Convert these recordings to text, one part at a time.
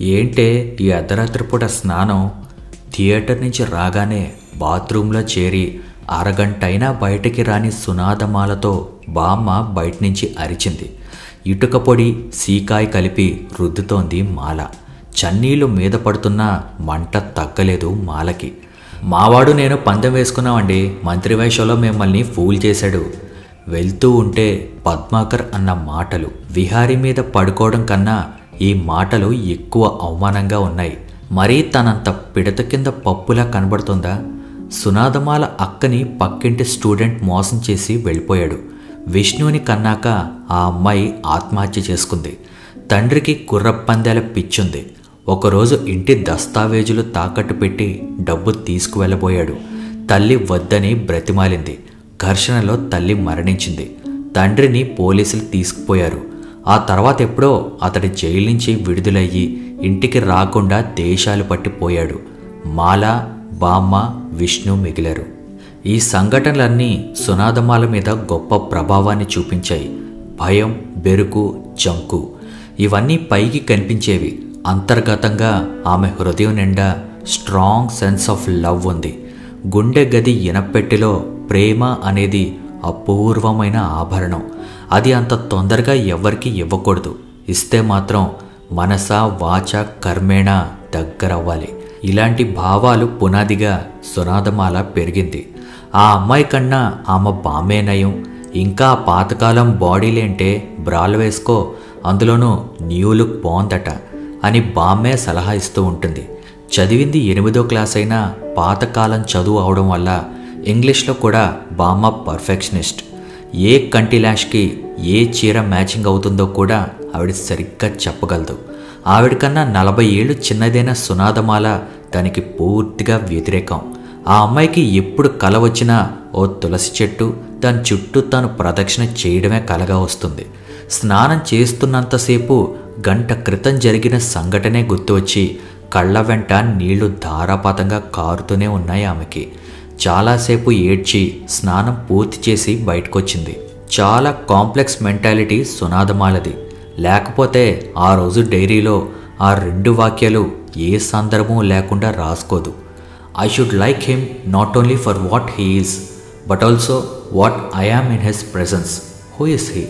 ఏంటే ఈ అర్ధరాత్రి పూట స్నానం థియేటర్ నుంచి రాగానే బాత్రూంలో చేరి అరగంటైనా బయటికి రాని సునాదమాలతో బామ్మ బయట నుంచి అరిచింది ఇటుక పొడి సీకాయ కలిపి రుద్దుతోంది మాల చన్నీళ్లు మీద పడుతున్నా మంట తగ్గలేదు మాలకి మావాడు నేను పందెం వేసుకున్నామండి మంత్రి వేషంలో మిమ్మల్ని ఫూల్ చేశాడు వెళ్తూ ఉంటే పద్మాకర్ అన్న మాటలు విహారీ మీద పడుకోవడం కన్నా ఈ మాటలు ఎక్కువ అవమానంగా ఉన్నాయి మరీ తనంత పిడత కింద పప్పులా కనబడుతుందా సునాదమాల అక్కని పక్కింటి స్టూడెంట్ మోసం చేసి వెళ్ళిపోయాడు విష్ణువుని కన్నాక ఆ అమ్మాయి ఆత్మహత్య చేసుకుంది తండ్రికి గుర్రపందాల పిచ్చుంది ఒకరోజు ఇంటి దస్తావేజులు తాకట్టు పెట్టి డబ్బు తీసుకువెళ్ళబోయాడు తల్లి వద్దని బ్రతిమాలింది ఘర్షణలో తల్లి మరణించింది తండ్రిని పోలీసులు తీసుకుపోయారు ఆ తర్వాత ఎప్పుడో అతడి జైలు నుంచి విడుదలయ్యి ఇంటికి రాకుండా దేశాలు పట్టిపోయాడు మాల బామ్మ విష్ణు మిగిలారు ఈ సంఘటనలన్నీ సునాదమాల మీద గొప్ప ప్రభావాన్ని చూపించాయి భయం బెరుకు జంకు ఇవన్నీ పైకి కనిపించేవి అంతర్గతంగా ఆమె హృదయం నిండా స్ట్రాంగ్ సెన్స్ ఆఫ్ లవ్ ఉంది గుండె గది ఇనపెట్టెలో ప్రేమ అనేది అపూర్వమైన ఆభరణం అది అంత తొందరగా ఎవరికి ఇవ్వకూడదు ఇస్తే మాత్రం మనస వాచ కర్మేణ దగ్గరవ్వాలి ఇలాంటి భావాలు పునాదిగా సునాదమాల పెరిగింది ఆ అమ్మాయి కన్నా ఆమె బామే నయం ఇంకా ఆ పాతకాలం బాడీలేంటే బ్రాలు వేసుకో అందులోనూ న్యూ లుక్ బాగుందట అని బామ్మే సలహా ఇస్తూ ఉంటుంది చదివింది ఎనిమిదో క్లాస్ అయినా పాతకాలం చదువు అవడం వల్ల ఇంగ్లీష్లో కూడా బామ్మ పర్ఫెక్షనిస్ట్ ఏ కంటి ల్యాష్కి ఏ చీర మ్యాచింగ్ అవుతుందో కూడా ఆవిడ సరిగ్గా చెప్పగలదు ఆవిడకన్నా నలభై ఏళ్ళు చిన్నదైన సునాదమాల దానికి పూర్తిగా వ్యతిరేకం ఆ అమ్మాయికి ఎప్పుడు కల వచ్చినా ఓ తులసి చెట్టు దాని చుట్టూ తాను ప్రదక్షిణ చేయడమే కలగా వస్తుంది స్నానం చేస్తున్నంతసేపు గంట క్రితం జరిగిన సంఘటనే గుర్తు వచ్చి కళ్ళ వెంట నీళ్లు ధారాపాతంగా కారుతూనే ఉన్నాయి ఆమెకి చాలాసేపు ఏడ్చి స్నానం పూర్తి చేసి బయటకొచ్చింది చాలా కాంప్లెక్స్ మెంటాలిటీ సునాదమాలది లేకపోతే ఆ రోజు డైరీలో ఆ రెండు వాక్యాలు ఏ సందర్భం లేకుండా రాసుకోదు I should like him not only for what he is but also what I am in his presence who is he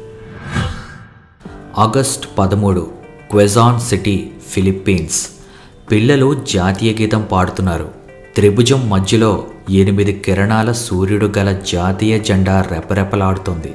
August పదమూడు క్వెజాన్ సిటీ ఫిలిప్పీన్స్ పిల్లలు జాతీయ గీతం పాడుతున్నారు త్రిభుజం మధ్యలో ఎనిమిది కిరణాల సూర్యుడు గల జాతీయ జెండా రెపరెపలాడుతుంది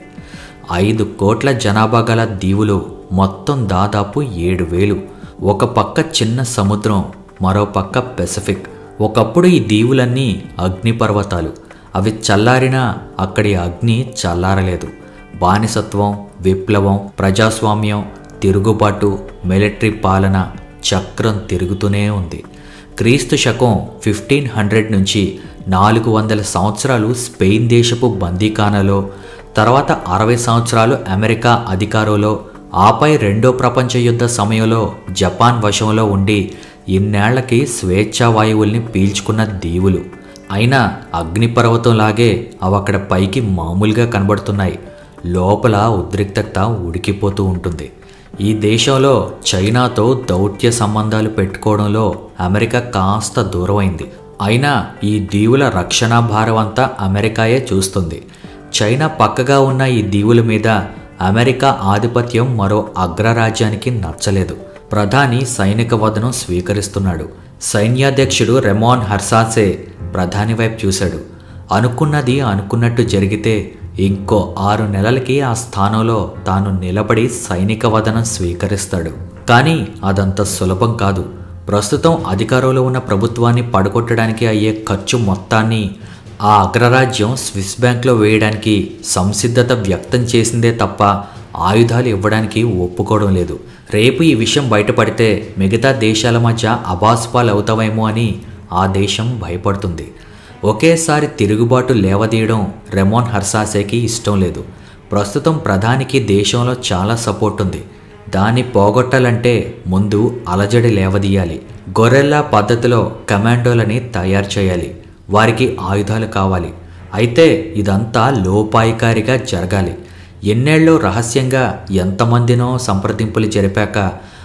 ఐదు కోట్ల జనాభా గల దీవులు మొత్తం దాదాపు ఏడు వేలు ఒక పక్క చిన్న సముద్రం మరో పక్క పెసిఫిక్ ఒకప్పుడు ఈ దీవులన్నీ అగ్నిపర్వతాలు అవి చల్లారినా అక్కడి అగ్ని చల్లారలేదు బానిసత్వం విప్లవం ప్రజాస్వామ్యం తిరుగుబాటు మిలిటరీ పాలన చక్రం తిరుగుతూనే ఉంది క్రీస్తు శకం ఫిఫ్టీన్ హండ్రెడ్ నుంచి నాలుగు వందల సంవత్సరాలు స్పెయిన్ దేశపు బందీఖానలో తర్వాత అరవై సంవత్సరాలు అమెరికా అధికారంలో ఆపై రెండో ప్రపంచ యుద్ధ సమయంలో జపాన్ వశంలో ఉండి ఇన్నేళ్లకి స్వేచ్ఛా వాయువుల్ని పీల్చుకున్న దీవులు అయినా అగ్నిపర్వతంలాగే అవి అక్కడ పైకి మామూలుగా కనబడుతున్నాయి లోపల ఉద్రిక్తత ఉడికిపోతూ ఉంటుంది ఈ దేశంలో చైనాతో దౌత్య సంబంధాలు పెట్టుకోవడంలో అమెరికా కాస్త దూరమైంది అయినా ఈ దీవుల రక్షణ భారం అంతా అమెరికాయే చూస్తుంది చైనా పక్కగా ఉన్న ఈ దీవుల మీద అమెరికా ఆధిపత్యం మరో అగ్రరాజ్యానికి నచ్చలేదు ప్రధాని సైనిక వదనం స్వీకరిస్తున్నాడు సైన్యాధ్యక్షుడు రెమాన్ హర్సాసే ప్రధాని వైపు చూశాడు అనుకున్నది అనుకున్నట్టు జరిగితే ఇంకో ఆరు నెలలకి ఆ స్థానంలో తాను నిలబడి సైనిక వదనం స్వీకరిస్తాడు కానీ అదంత సులభం కాదు ప్రస్తుతం అధికారంలో ఉన్న ప్రభుత్వాన్ని పడగొట్టడానికి అయ్యే ఖర్చు మొత్తాన్ని ఆ అగ్రరాజ్యం స్విస్ బ్యాంక్లో వేయడానికి సంసిద్ధత వ్యక్తం చేసిందే తప్ప ఆయుధాలు ఇవ్వడానికి ఒప్పుకోవడం లేదు రేపు ఈ విషయం బయటపడితే మిగతా దేశాల మధ్య అబాస్పాలు అవుతావేమో అని ఆ దేశం భయపడుతుంది ఒకేసారి తిరుగుబాటు లేవదీయడం రెమోన్ హర్సాసేకి ఇష్టం లేదు ప్రస్తుతం ప్రధానికి దేశంలో చాలా సపోర్ట్ ఉంది దాన్ని పోగొట్టాలంటే ముందు అలజడి లేవదీయాలి గొర్రెల్లా పద్ధతిలో కమాండోలని తయారు చేయాలి వారికి ఆయుధాలు కావాలి అయితే ఇదంతా లోపాయికారిగా జరగాలి ఎన్నేళ్ళు రహస్యంగా ఎంతమందినో సంప్రదింపులు జరిపాక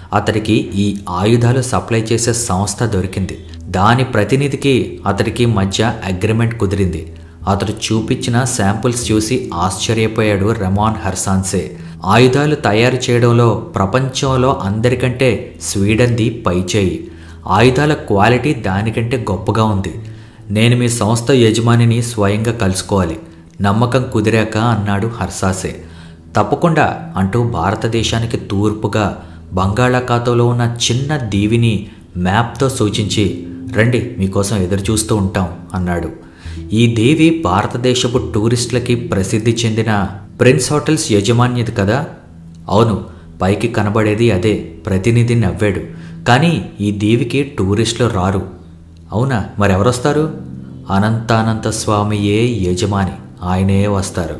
అతడికి ఈ ఆయుధాలు సప్లై చేసే సంస్థ దొరికింది దాని ప్రతినిధికి అతడికి మధ్య అగ్రిమెంట్ కుదిరింది అతడు చూపించిన శాంపుల్స్ చూసి ఆశ్చర్యపోయాడు రెమాన్ హర్సాన్సే ఆయుధాలు తయారు చేయడంలో ప్రపంచంలో అందరికంటే స్వీడన్ది పైచేయి ఆయుధాల క్వాలిటీ దానికంటే గొప్పగా ఉంది నేను మీ సంస్థ యజమానిని స్వయంగా కలుసుకోవాలి నమ్మకం కుదిరాక అన్నాడు హర్సాసే తప్పకుండా అంటూ భారతదేశానికి తూర్పుగా బంగాళాఖాతంలో ఉన్న చిన్న దీవిని మ్యాప్తో సూచించి రండి మీకోసం ఎదురు చూస్తూ ఉంటాం అన్నాడు ఈ దేవి భారతదేశపు టూరిస్టులకి ప్రసిద్ధి చెందిన ప్రిన్స్ హోటల్స్ యజమాన్యది కదా అవును పైకి కనబడేది అదే ప్రతినిధి నవ్వాడు కానీ ఈ దేవికి టూరిస్టులు రారు అవునా మరెవరొస్తారు అనంతానంత స్వామియే యజమాని ఆయనే వస్తారు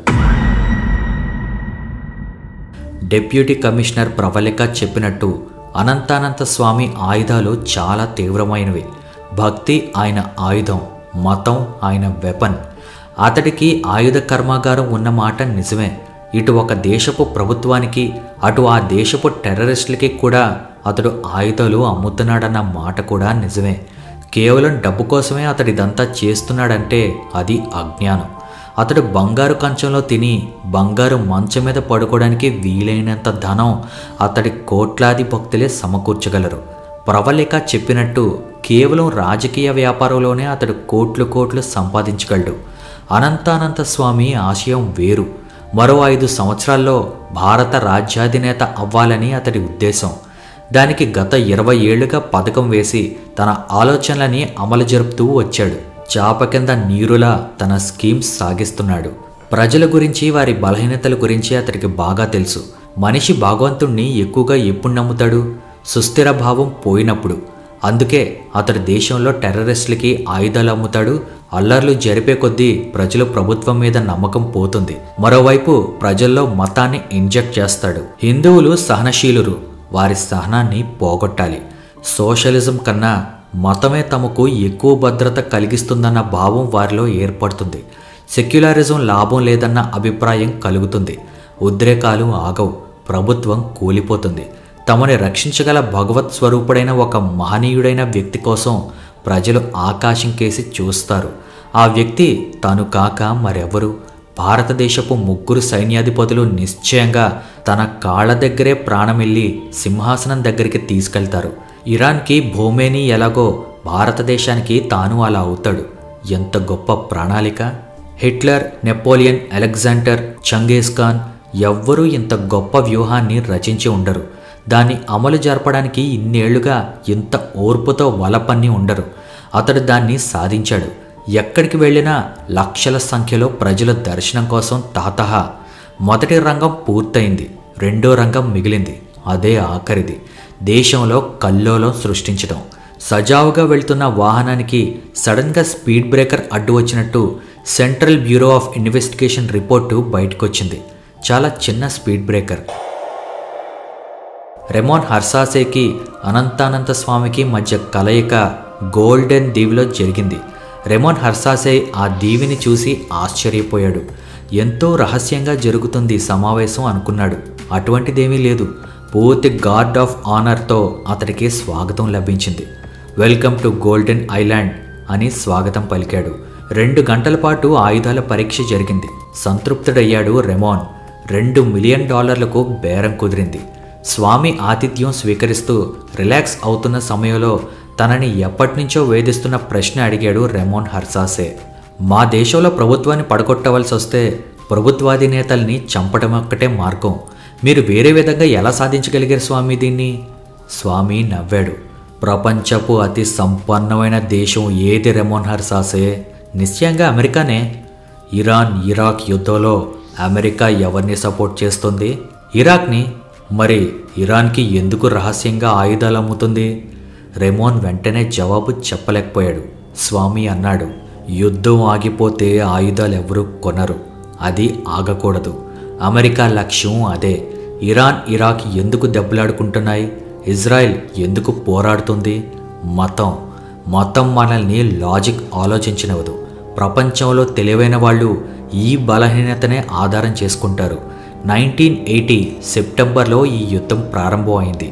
డెప్యూటీ కమిషనర్ ప్రవళిక చెప్పినట్టు అనంతానంత స్వామి ఆయుధాలు చాలా తీవ్రమైనవి భక్తి ఆయన ఆయుధం మతం ఆయన వెపన్ అతడికి ఆయుధ కర్మాగారం ఉన్న మాట నిజమే ఇటు ఒక దేశపు ప్రభుత్వానికి అటు ఆ దేశపు టెర్రరిస్టులకి కూడా అతడు ఆయుధాలు అమ్ముతున్నాడన్న మాట కూడా నిజమే కేవలం డబ్బు కోసమే అతడు ఇదంతా చేస్తున్నాడంటే అది అజ్ఞానం అతడు బంగారు కంచంలో తిని బంగారు మంచం మీద పడుకోవడానికి వీలైనంత ధనం అతడి కోట్లాది భక్తులే సమకూర్చగలరు ప్రవళిక చెప్పినట్టు కేవలం రాజకీయ వ్యాపారంలోనే అతడు కోట్లు కోట్లు సంపాదించగలడు అనంతానంత స్వామి ఆశయం వేరు మరో ఐదు సంవత్సరాల్లో భారత రాజ్యాధినేత అవ్వాలని అతడి ఉద్దేశం దానికి గత ఇరవై ఏళ్లుగా పథకం వేసి తన ఆలోచనలని అమలు జరుపుతూ వచ్చాడు చాప కింద నీరులా తన స్కీమ్స్ సాగిస్తున్నాడు ప్రజల గురించి వారి బలహీనతల గురించి అతడికి బాగా తెలుసు మనిషి భాగవంతుణ్ణి ఎక్కువగా ఎప్పుడు నమ్ముతాడు సుస్థిర భావం పోయినప్పుడు అందుకే అతడు దేశంలో టెర్రరిస్టులకి ఆయుధాలు అమ్ముతాడు అల్లర్లు జరిపే కొద్దీ ప్రజలు ప్రభుత్వం మీద నమ్మకం పోతుంది మరోవైపు ప్రజల్లో మతాన్ని ఇంజెక్ట్ చేస్తాడు హిందువులు సహనశీలురు వారి సహనాన్ని పోగొట్టాలి సోషలిజం కన్నా మతమే తమకు ఎక్కువ భద్రత కలిగిస్తుందన్న భావం వారిలో ఏర్పడుతుంది సెక్యులరిజం లాభం లేదన్న అభిప్రాయం కలుగుతుంది ఉద్రేకాలు ఆగవు ప్రభుత్వం కూలిపోతుంది తమని రక్షించగల భగవత్ స్వరూపుడైన ఒక మహనీయుడైన వ్యక్తి కోసం ప్రజలు ఆకాశం కేసి చూస్తారు ఆ వ్యక్తి తాను కాక మరెవరు భారతదేశపు ముగ్గురు సైన్యాధిపతులు నిశ్చయంగా తన కాళ్ళ దగ్గరే ప్రాణమిల్లి సింహాసనం దగ్గరికి తీసుకెళ్తారు ఇరాన్కి భూమేని ఎలాగో భారతదేశానికి తాను అలా అవుతాడు ఎంత గొప్ప ప్రణాళిక Hitler Napoleon Alexander Genghis Khan ఎవ్వరూ ఇంత గొప్ప వ్యూహాన్ని రచించి ఉండరు దాన్ని అమలు జరపడానికి ఇన్నేళ్లుగా ఇంత ఓర్పుతో వలపన్ని ఉండరు అతడు దాన్ని సాధించాడు ఎక్కడికి వెళ్ళినా లక్షల సంఖ్యలో ప్రజల దర్శనం కోసం తాతహ మొదటి రంగం పూర్తయింది రెండో రంగం మిగిలింది అదే ఆఖరిది దేశంలో కల్లోలం సృష్టించడం సజావుగా వెళ్తున్న వాహనానికి సడన్గా స్పీడ్ బ్రేకర్ అడ్డు వచ్చినట్టు Central Bureau of Investigation report బయటకొచ్చింది చాలా చిన్న స్పీడ్ బ్రేకర్ రెమోన్ హర్సాసేకి అనంతానంత స్వామికి మధ్య కలయిక గోల్డెన్ దీవిలో జరిగింది రెమోన్ హర్సాసే ఆ దీవిని చూసి ఆశ్చర్యపోయాడు ఎంతో రహస్యంగా జరుగుతుంది ఈ సమావేశం అనుకున్నాడు అటువంటిదేమీ లేదు పూర్తి గార్డ్ ఆఫ్ ఆనర్తో అతడికి స్వాగతం లభించింది వెల్కమ్ టు గోల్డెన్ ఐలాండ్ అని స్వాగతం పలికాడు రెండు గంటల పాటు ఆయుధాల పరీక్ష జరిగింది సంతృప్తుడయ్యాడు రెమోన్ రెండు మిలియన్ డాలర్లకు బేరం కుదిరింది స్వామి ఆతిథ్యం స్వీకరిస్తూ రిలాక్స్ అవుతున్న సమయంలో తనని ఎప్పటినుంచో వేధిస్తున్న ప్రశ్న అడిగాడు రెమోన్ హర్సాసే మా దేశంలో ప్రభుత్వాన్ని పడగొట్టవలసి వస్తే ప్రభుత్వాధినేతల్ని చంపడం ఒక్కటే మార్గం మీరు వేరే విధంగా ఎలా సాధించగలిగారు స్వామి దీన్ని స్వామి నవ్వాడు ప్రపంచపు అతి సంపన్నమైన దేశం ఏది రెమోన్ హర్సాసే నిశ్చయంగా అమెరికానే ఇరాన్ ఇరాక్ యుద్ధంలో అమెరికా ఎవరిని సపోర్ట్ చేస్తుంది ఇరాక్ని మరి ఇరాన్కి ఎందుకు రహస్యంగా ఆయుధాలు అమ్ముతుంది రెమోన్ వెంటనే జవాబు చెప్పలేకపోయాడు స్వామి అన్నాడు యుద్ధం ఆగిపోతే ఆయుధాలు ఎవరూ కొనరు అది ఆగకూడదు అమెరికా లక్ష్యం అదే ఇరాన్ ఇరాక్ ఎందుకు దెబ్బలాడుకుంటున్నాయి ఇజ్రాయెల్ ఎందుకు పోరాడుతుంది మతం మతం మనల్ని లాజిక్ ఆలోచించనివ్వదు ప్రపంచంలో తెలివైన వాళ్ళు ఈ బలహీనతనే ఆధారం చేసుకుంటారు నైన్టీన్ ఎయిటీ సెప్టెంబర్లో ఈ యుద్ధం ప్రారంభమైంది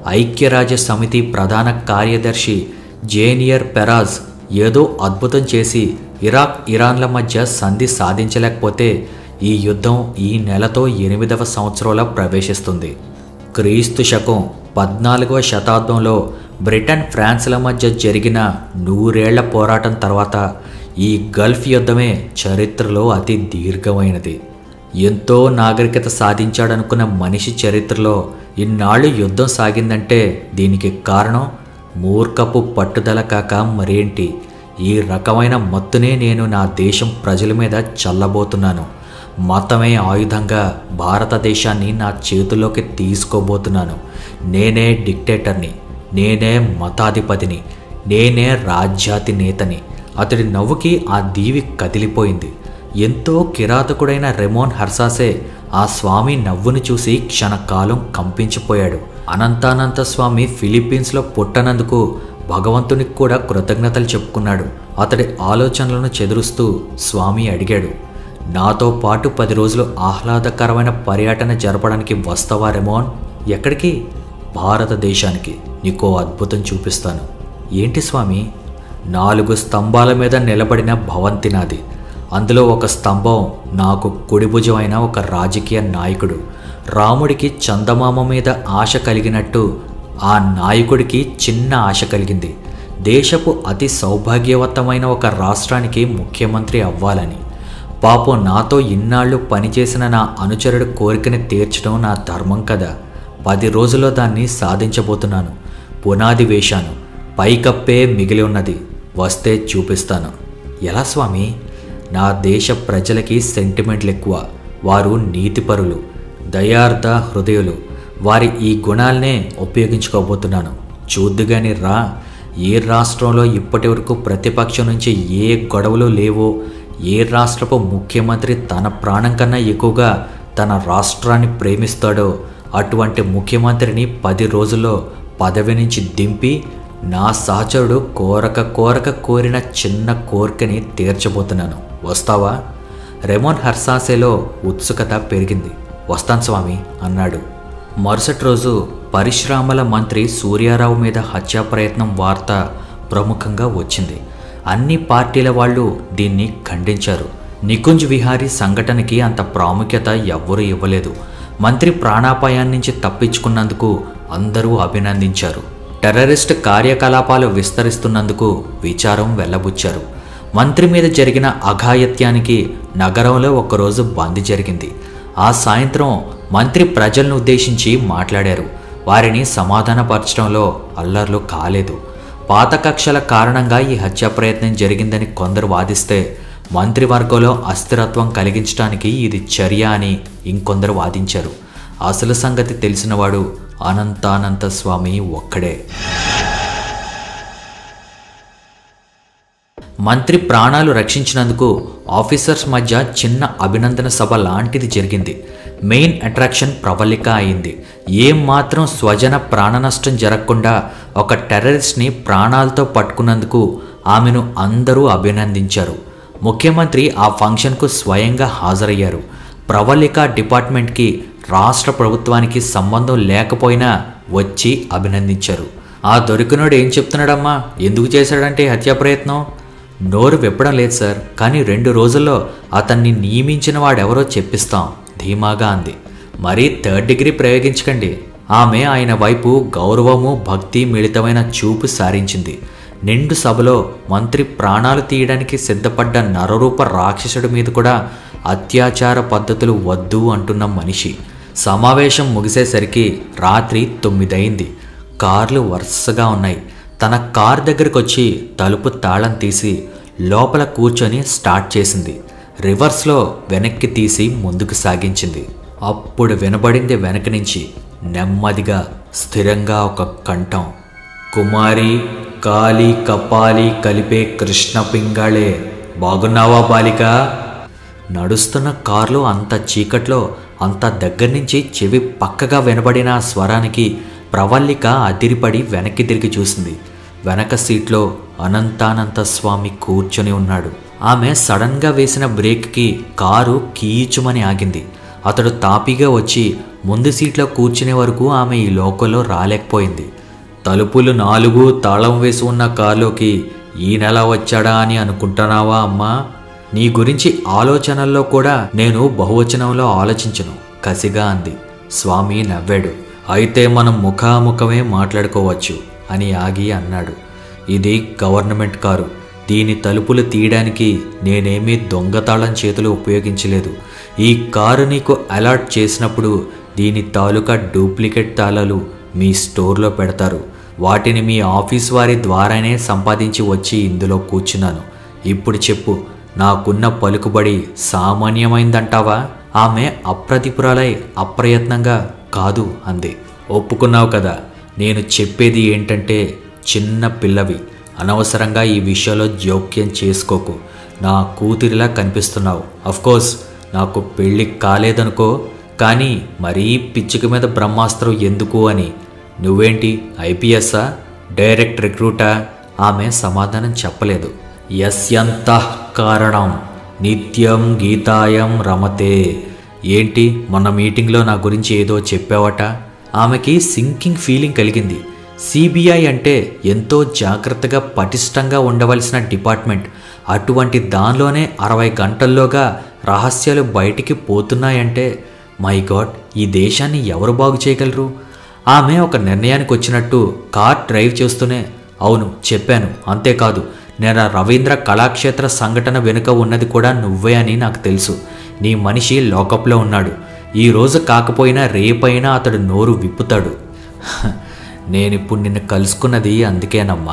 ఐక్యరాజ్య సమితి ప్రధాన కార్యదర్శి జేనియర్ పెరాజ్ ఏదో అద్భుతం చేసి ఇరాక్ ఇరాన్ల మధ్య సంధి సాధించలేకపోతే ఈ యుద్ధం ఈ నెలతో ఎనిమిదవ సంవత్సరంలో ప్రవేశిస్తుంది క్రీస్తు శకం పద్నాలుగవ శతాబ్దంలో బ్రిటన్ ఫ్రాన్స్ల మధ్య జరిగిన నూరేళ్ల పోరాటం తర్వాత ఈ గల్ఫ్ యుద్ధమే చరిత్రలో అతి దీర్ఘమైనది ఎంతో నాగరికత సాధించాడనుకున్న మనిషి చరిత్రలో ఇన్నాళ్ళు యుద్ధం సాగిందంటే దీనికి కారణం మూర్ఖపు పట్టుదల కాక మరేంటి ఈ రకమైన మత్తునే నేను నా దేశం ప్రజల మీద చల్లబోతున్నాను మతమే ఆయుధంగా భారతదేశాన్ని నా చేతుల్లోకి తీసుకోబోతున్నాను నేనే డిక్టేటర్ని నేనే మతాధిపతిని నేనే రాజ్యాతి నేతని అతడి నవ్వుకి ఆ దీవి కదిలిపోయింది ఎంతో కిరాతకుడైన రెమోన్ హర్సాసే ఆ స్వామి నవ్వును చూసి క్షణకాలం కంపించిపోయాడు అనంతానంత స్వామి ఫిలిప్పీన్స్లో పుట్టనందుకు భగవంతునికి కూడా కృతజ్ఞతలు చెప్పుకున్నాడు అతడి ఆలోచనలను చెదురుస్తూ స్వామి అడిగాడు నాతో పాటు పది రోజులు ఆహ్లాదకరమైన పర్యటన జరపడానికి వస్తావా రెమోన్ ఎక్కడికి భారతదేశానికి నీకో అద్భుతం చూపిస్తాను ఏంటి స్వామి నాలుగు స్తంభాల మీద నిలబడిన భవంతి నాది అందులో ఒక స్తంభం నాకు కుడిభుజమైన ఒక రాజకీయ నాయకుడు రాముడికి చందమామ మీద ఆశ కలిగినట్టు ఆ నాయకుడికి చిన్న ఆశ కలిగింది దేశపు అతి సౌభాగ్యవంతమైన ఒక రాష్ట్రానికి ముఖ్యమంత్రి అవ్వాలని పాపం నాతో ఇన్నాళ్ళు పనిచేసిన నా అనుచరుడు కోరికని తీర్చడం నా ధర్మం కదా పది రోజుల్లో దాన్ని సాధించబోతున్నాను పునాది వేశాను పైకప్పే మిగిలి ఉన్నది వస్తే చూపిస్తాను ఎలా స్వామి నా దేశ ప్రజలకి సెంటిమెంట్లు ఎక్కువ వారు నీతిపరులు దయార్థ హృదయులు వారి ఈ గుణాలనే ఉపయోగించుకోబోతున్నాను చూద్దుగాని రా ఏ రాష్ట్రంలో ఇప్పటి వరకు ప్రతిపక్షం నుంచి ఏ గొడవలు లేవో ఏ రాష్ట్రపు ముఖ్యమంత్రి తన ప్రాణం కన్నా ఎక్కువగా తన రాష్ట్రాన్ని ప్రేమిస్తాడో అటువంటి ముఖ్యమంత్రిని పది రోజుల్లో పదవి నుంచి దింపి నా సహచరుడు కోరక కోరక కోరిన చిన్న కోరికని తీర్చబోతున్నాను వస్తావా రెమోన్ హర్సాసేలో ఉత్సుకత పెరిగింది వస్తాను స్వామి అన్నాడు మరుసటి రోజు పరిశ్రమల మంత్రి సూర్యారావు మీద హత్యా ప్రయత్నం వార్త ప్రముఖంగా వచ్చింది అన్ని పార్టీల వాళ్ళు దీన్ని ఖండించారు నికుంజ్ విహారీ సంఘటనకి అంత ప్రాముఖ్యత ఎవ్వరూ ఇవ్వలేదు మంత్రి ప్రాణాపాయం నుంచి తప్పించుకున్నందుకు అందరూ అభినందించారు టెర్రరిస్ట్ కార్యకలాపాలు విస్తరిస్తున్నందుకు విచారం వెల్లబుచ్చారు మంత్రి మీద జరిగిన అఘాయత్యానికి నగరంలో ఒకరోజు బంద్ జరిగింది ఆ సాయంత్రం మంత్రి ప్రజలను ఉద్దేశించి మాట్లాడారు వారిని సమాధానపరచడంలో అల్లర్లు కాలేదు పాత కక్షల కారణంగా ఈ హత్యా ప్రయత్నం జరిగిందని కొందరు వాదిస్తే మంత్రివర్గంలో అస్థిరత్వం కలిగించడానికి ఇది చర్య అని ఇంకొందరు వాదించారు అసలు సంగతి తెలిసినవాడు అనంతానంత స్వామి ఒక్కడే మంత్రి ప్రాణాలు రక్షించినందుకు ఆఫీసర్స్ మధ్య చిన్న అభినందన సభ లాంటిది జరిగింది మెయిన్ అట్రాక్షన్ ప్రవళిక అయింది ఏం మాత్రం స్వజన ప్రాణ నష్టం జరగకుండా ఒక టెర్రరిస్ట్ని ప్రాణాలతో పట్టుకున్నందుకు ఆమెను అందరూ అభినందించారు ముఖ్యమంత్రి ఆ ఫంక్షన్కు స్వయంగా హాజరయ్యారు ప్రవళిక డిపార్ట్మెంట్కి రాష్ట్ర ప్రభుత్వానికి సంబంధం లేకపోయినా వచ్చి అభినందించారు ఆ దొరికినోడు ఏం చెప్తున్నాడమ్మా ఎందుకు చేశాడంటే ఈ హత్యా ప్రయత్నం నోరు విప్పడం లేదు సార్ కానీ రెండు రోజుల్లో అతన్ని నియమించిన వాడెవరో చెప్పిస్తాం ధీమాగా అంది మరీ థర్డ్ డిగ్రీ ప్రయోగించకండి ఆమె ఆయన వైపు గౌరవము భక్తి మిళితమైన చూపు సారించింది నిండు సభలో మంత్రి ప్రాణాలు తీయడానికి సిద్ధపడ్డ నరరూప రాక్షసుడి మీద కూడా అత్యాచార పద్ధతులు వద్దు అంటున్న మనిషి సమావేశం ముగిసేసరికి రాత్రి తొమ్మిదయింది కార్లు వరుసగా ఉన్నాయి తన కార్ దగ్గరికి వచ్చి తలుపు తాళం తీసి లోపల కూర్చొని స్టార్ట్ చేసింది రివర్స్లో వెనక్కి తీసి ముందుకు సాగించింది అప్పుడు వినబడింది వెనక నుంచి నెమ్మదిగా స్థిరంగా ఒక కంఠం కుమారి కాలి కపాలి కలిపే కృష్ణ పింగాళే బాగున్నావా బాలిక నడుస్తున్న కారులో అంత చీకట్లో అంత దగ్గర నుంచి చెవి పక్కగా వినబడిన ఆ స్వరానికి ప్రవల్లిక అదిరిపడి వెనక్కి తిరిగి చూసింది వెనక సీట్లో అనంతానంత స్వామి కూర్చొని ఉన్నాడు ఆమె సడన్గా వేసిన బ్రేక్కి కారు కీచుమని ఆగింది అతడు తాపీగా వచ్చి ముందు సీట్లో కూర్చునే వరకు ఆమె ఈ లోకంలో రాలేకపోయింది తలుపులు నాలుగు తాళం వేసి ఉన్న కారులోకి ఈ నెల వచ్చాడా అని అనుకుంటున్నావా అమ్మా నీ గురించి ఆలోచనల్లో కూడా నేను బహువచనంలో ఆలోచించను కసిగా అంది స్వామి నవ్వాడు అయితే మనం ముఖాముఖమే మాట్లాడుకోవచ్చు అని ఆగి అన్నాడు ఇది గవర్నమెంట్ కారు దీని తలుపులు తీయడానికి నేనేమీ దొంగతాళం చేతులు ఉపయోగించలేదు ఈ కారు నీకు అలాట్ చేసినప్పుడు దీని తాలూకా డూప్లికేట్ తాళాలు మీ స్టోర్లో పెడతారు వాటిని మీ ఆఫీస్ వారి ద్వారానే సంపాదించి వచ్చి ఇందులో కూర్చున్నాను ఇప్పుడు చెప్పు నాకున్న పలుకుబడి సామాన్యమైందంటావా ఆమె అప్రతిపురాలై అప్రయత్నంగా కాదు అంది ఒప్పుకున్నావు కదా నేను చెప్పేది ఏంటంటే చిన్న పిల్లవి అనవసరంగా ఈ విషయంలో జోక్యం చేసుకోకు నా కూతురిలా కనిపిస్తున్నావు కోర్స్ నాకు పెళ్ళి కాలేదనుకో కానీ మరీ పిచ్చిక మీద బ్రహ్మాస్త్రం ఎందుకు అని నువ్వేంటి ఐపీఎస్సా డైరెక్ట్ రిక్రూటా ఆమె సమాధానం చెప్పలేదు యస్యంత కారణం నిత్యం గీతాయం రమతే ఏంటి మొన్న మీటింగ్లో నా గురించి ఏదో చెప్పావట ఆమెకి సింకింగ్ ఫీలింగ్ కలిగింది సిబిఐ అంటే ఎంతో జాగ్రత్తగా పటిష్టంగా ఉండవలసిన డిపార్ట్మెంట్ అటువంటి దానిలోనే అరవై గంటల్లోగా రహస్యాలు బయటికి పోతున్నాయంటే మై గాడ్ ఈ దేశాన్ని ఎవరు బాగు చేయగలరు ఆమె ఒక నిర్ణయానికి వచ్చినట్టు కార్ డ్రైవ్ చేస్తూనే అవును చెప్పాను అంతేకాదు నేను ఆ రవీంద్ర కళాక్షేత్ర సంఘటన వెనుక ఉన్నది కూడా నువ్వే అని నాకు తెలుసు నీ మనిషి లోకప్లో ఉన్నాడు ఈ రోజు కాకపోయినా రేపైనా అతడు నోరు విప్పుతాడు హ, నేనిప్పుడు నిన్ను కలుసుకున్నది అందుకేనమ్మా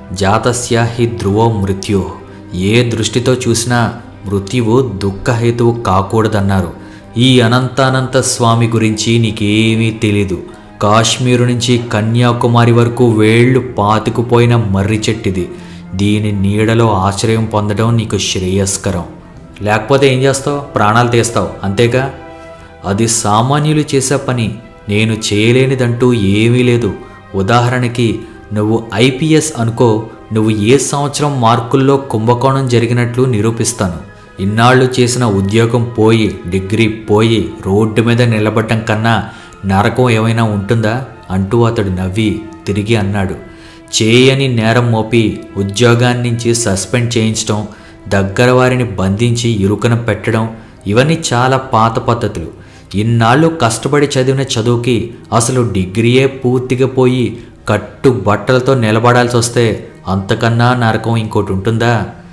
జాతస్య హి ధ్రువో మృత్యు ఏ దృష్టితో చూసినా మృత్యువు దుఃఖహేతువు కాకూడదన్నారు ఈ అనంతానంత స్వామి గురించి నీకేమీ తెలీదు కాశ్మీరు నుంచి కన్యాకుమారి వరకు వేళ్ళు పాతుకుపోయిన మర్రి చెట్టిది దీని నీడలో ఆశ్రయం పొందడం నీకు శ్రేయస్కరం లేకపోతే ఏం చేస్తావు ప్రాణాలు తీస్తావు అంతేగా అది సామాన్యులు చేసే పని నేను చేయలేనిదంటూ ఏమీ లేదు ఉదాహరణకి నువ్వు ఐపీఎస్ అనుకో నువ్వు ఏ సంవత్సరం మార్కుల్లో కుంభకోణం జరిగినట్లు నిరూపిస్తాను ఇన్నాళ్ళు చేసిన ఉద్యోగం పోయి డిగ్రీ పోయి రోడ్డు మీద నిలబడటం కన్నా నరకం ఏమైనా ఉంటుందా అంటూ అతడు నవ్వి తిరిగి అన్నాడు చేయని నేరం మోపి ఉద్యోగాన్నించి సస్పెండ్ చేయించడం దగ్గర వారిని బంధించి ఇరుకన పెట్టడం ఇవన్నీ చాలా పాత పద్ధతులు ఇన్నాళ్ళు కష్టపడి చదివిన చదువుకి అసలు డిగ్రీయే పూర్తిగా పోయి కట్టు బట్టలతో నిలబడాల్సి వస్తే అంతకన్నా నరకం ఇంకోటి ఉంటుందా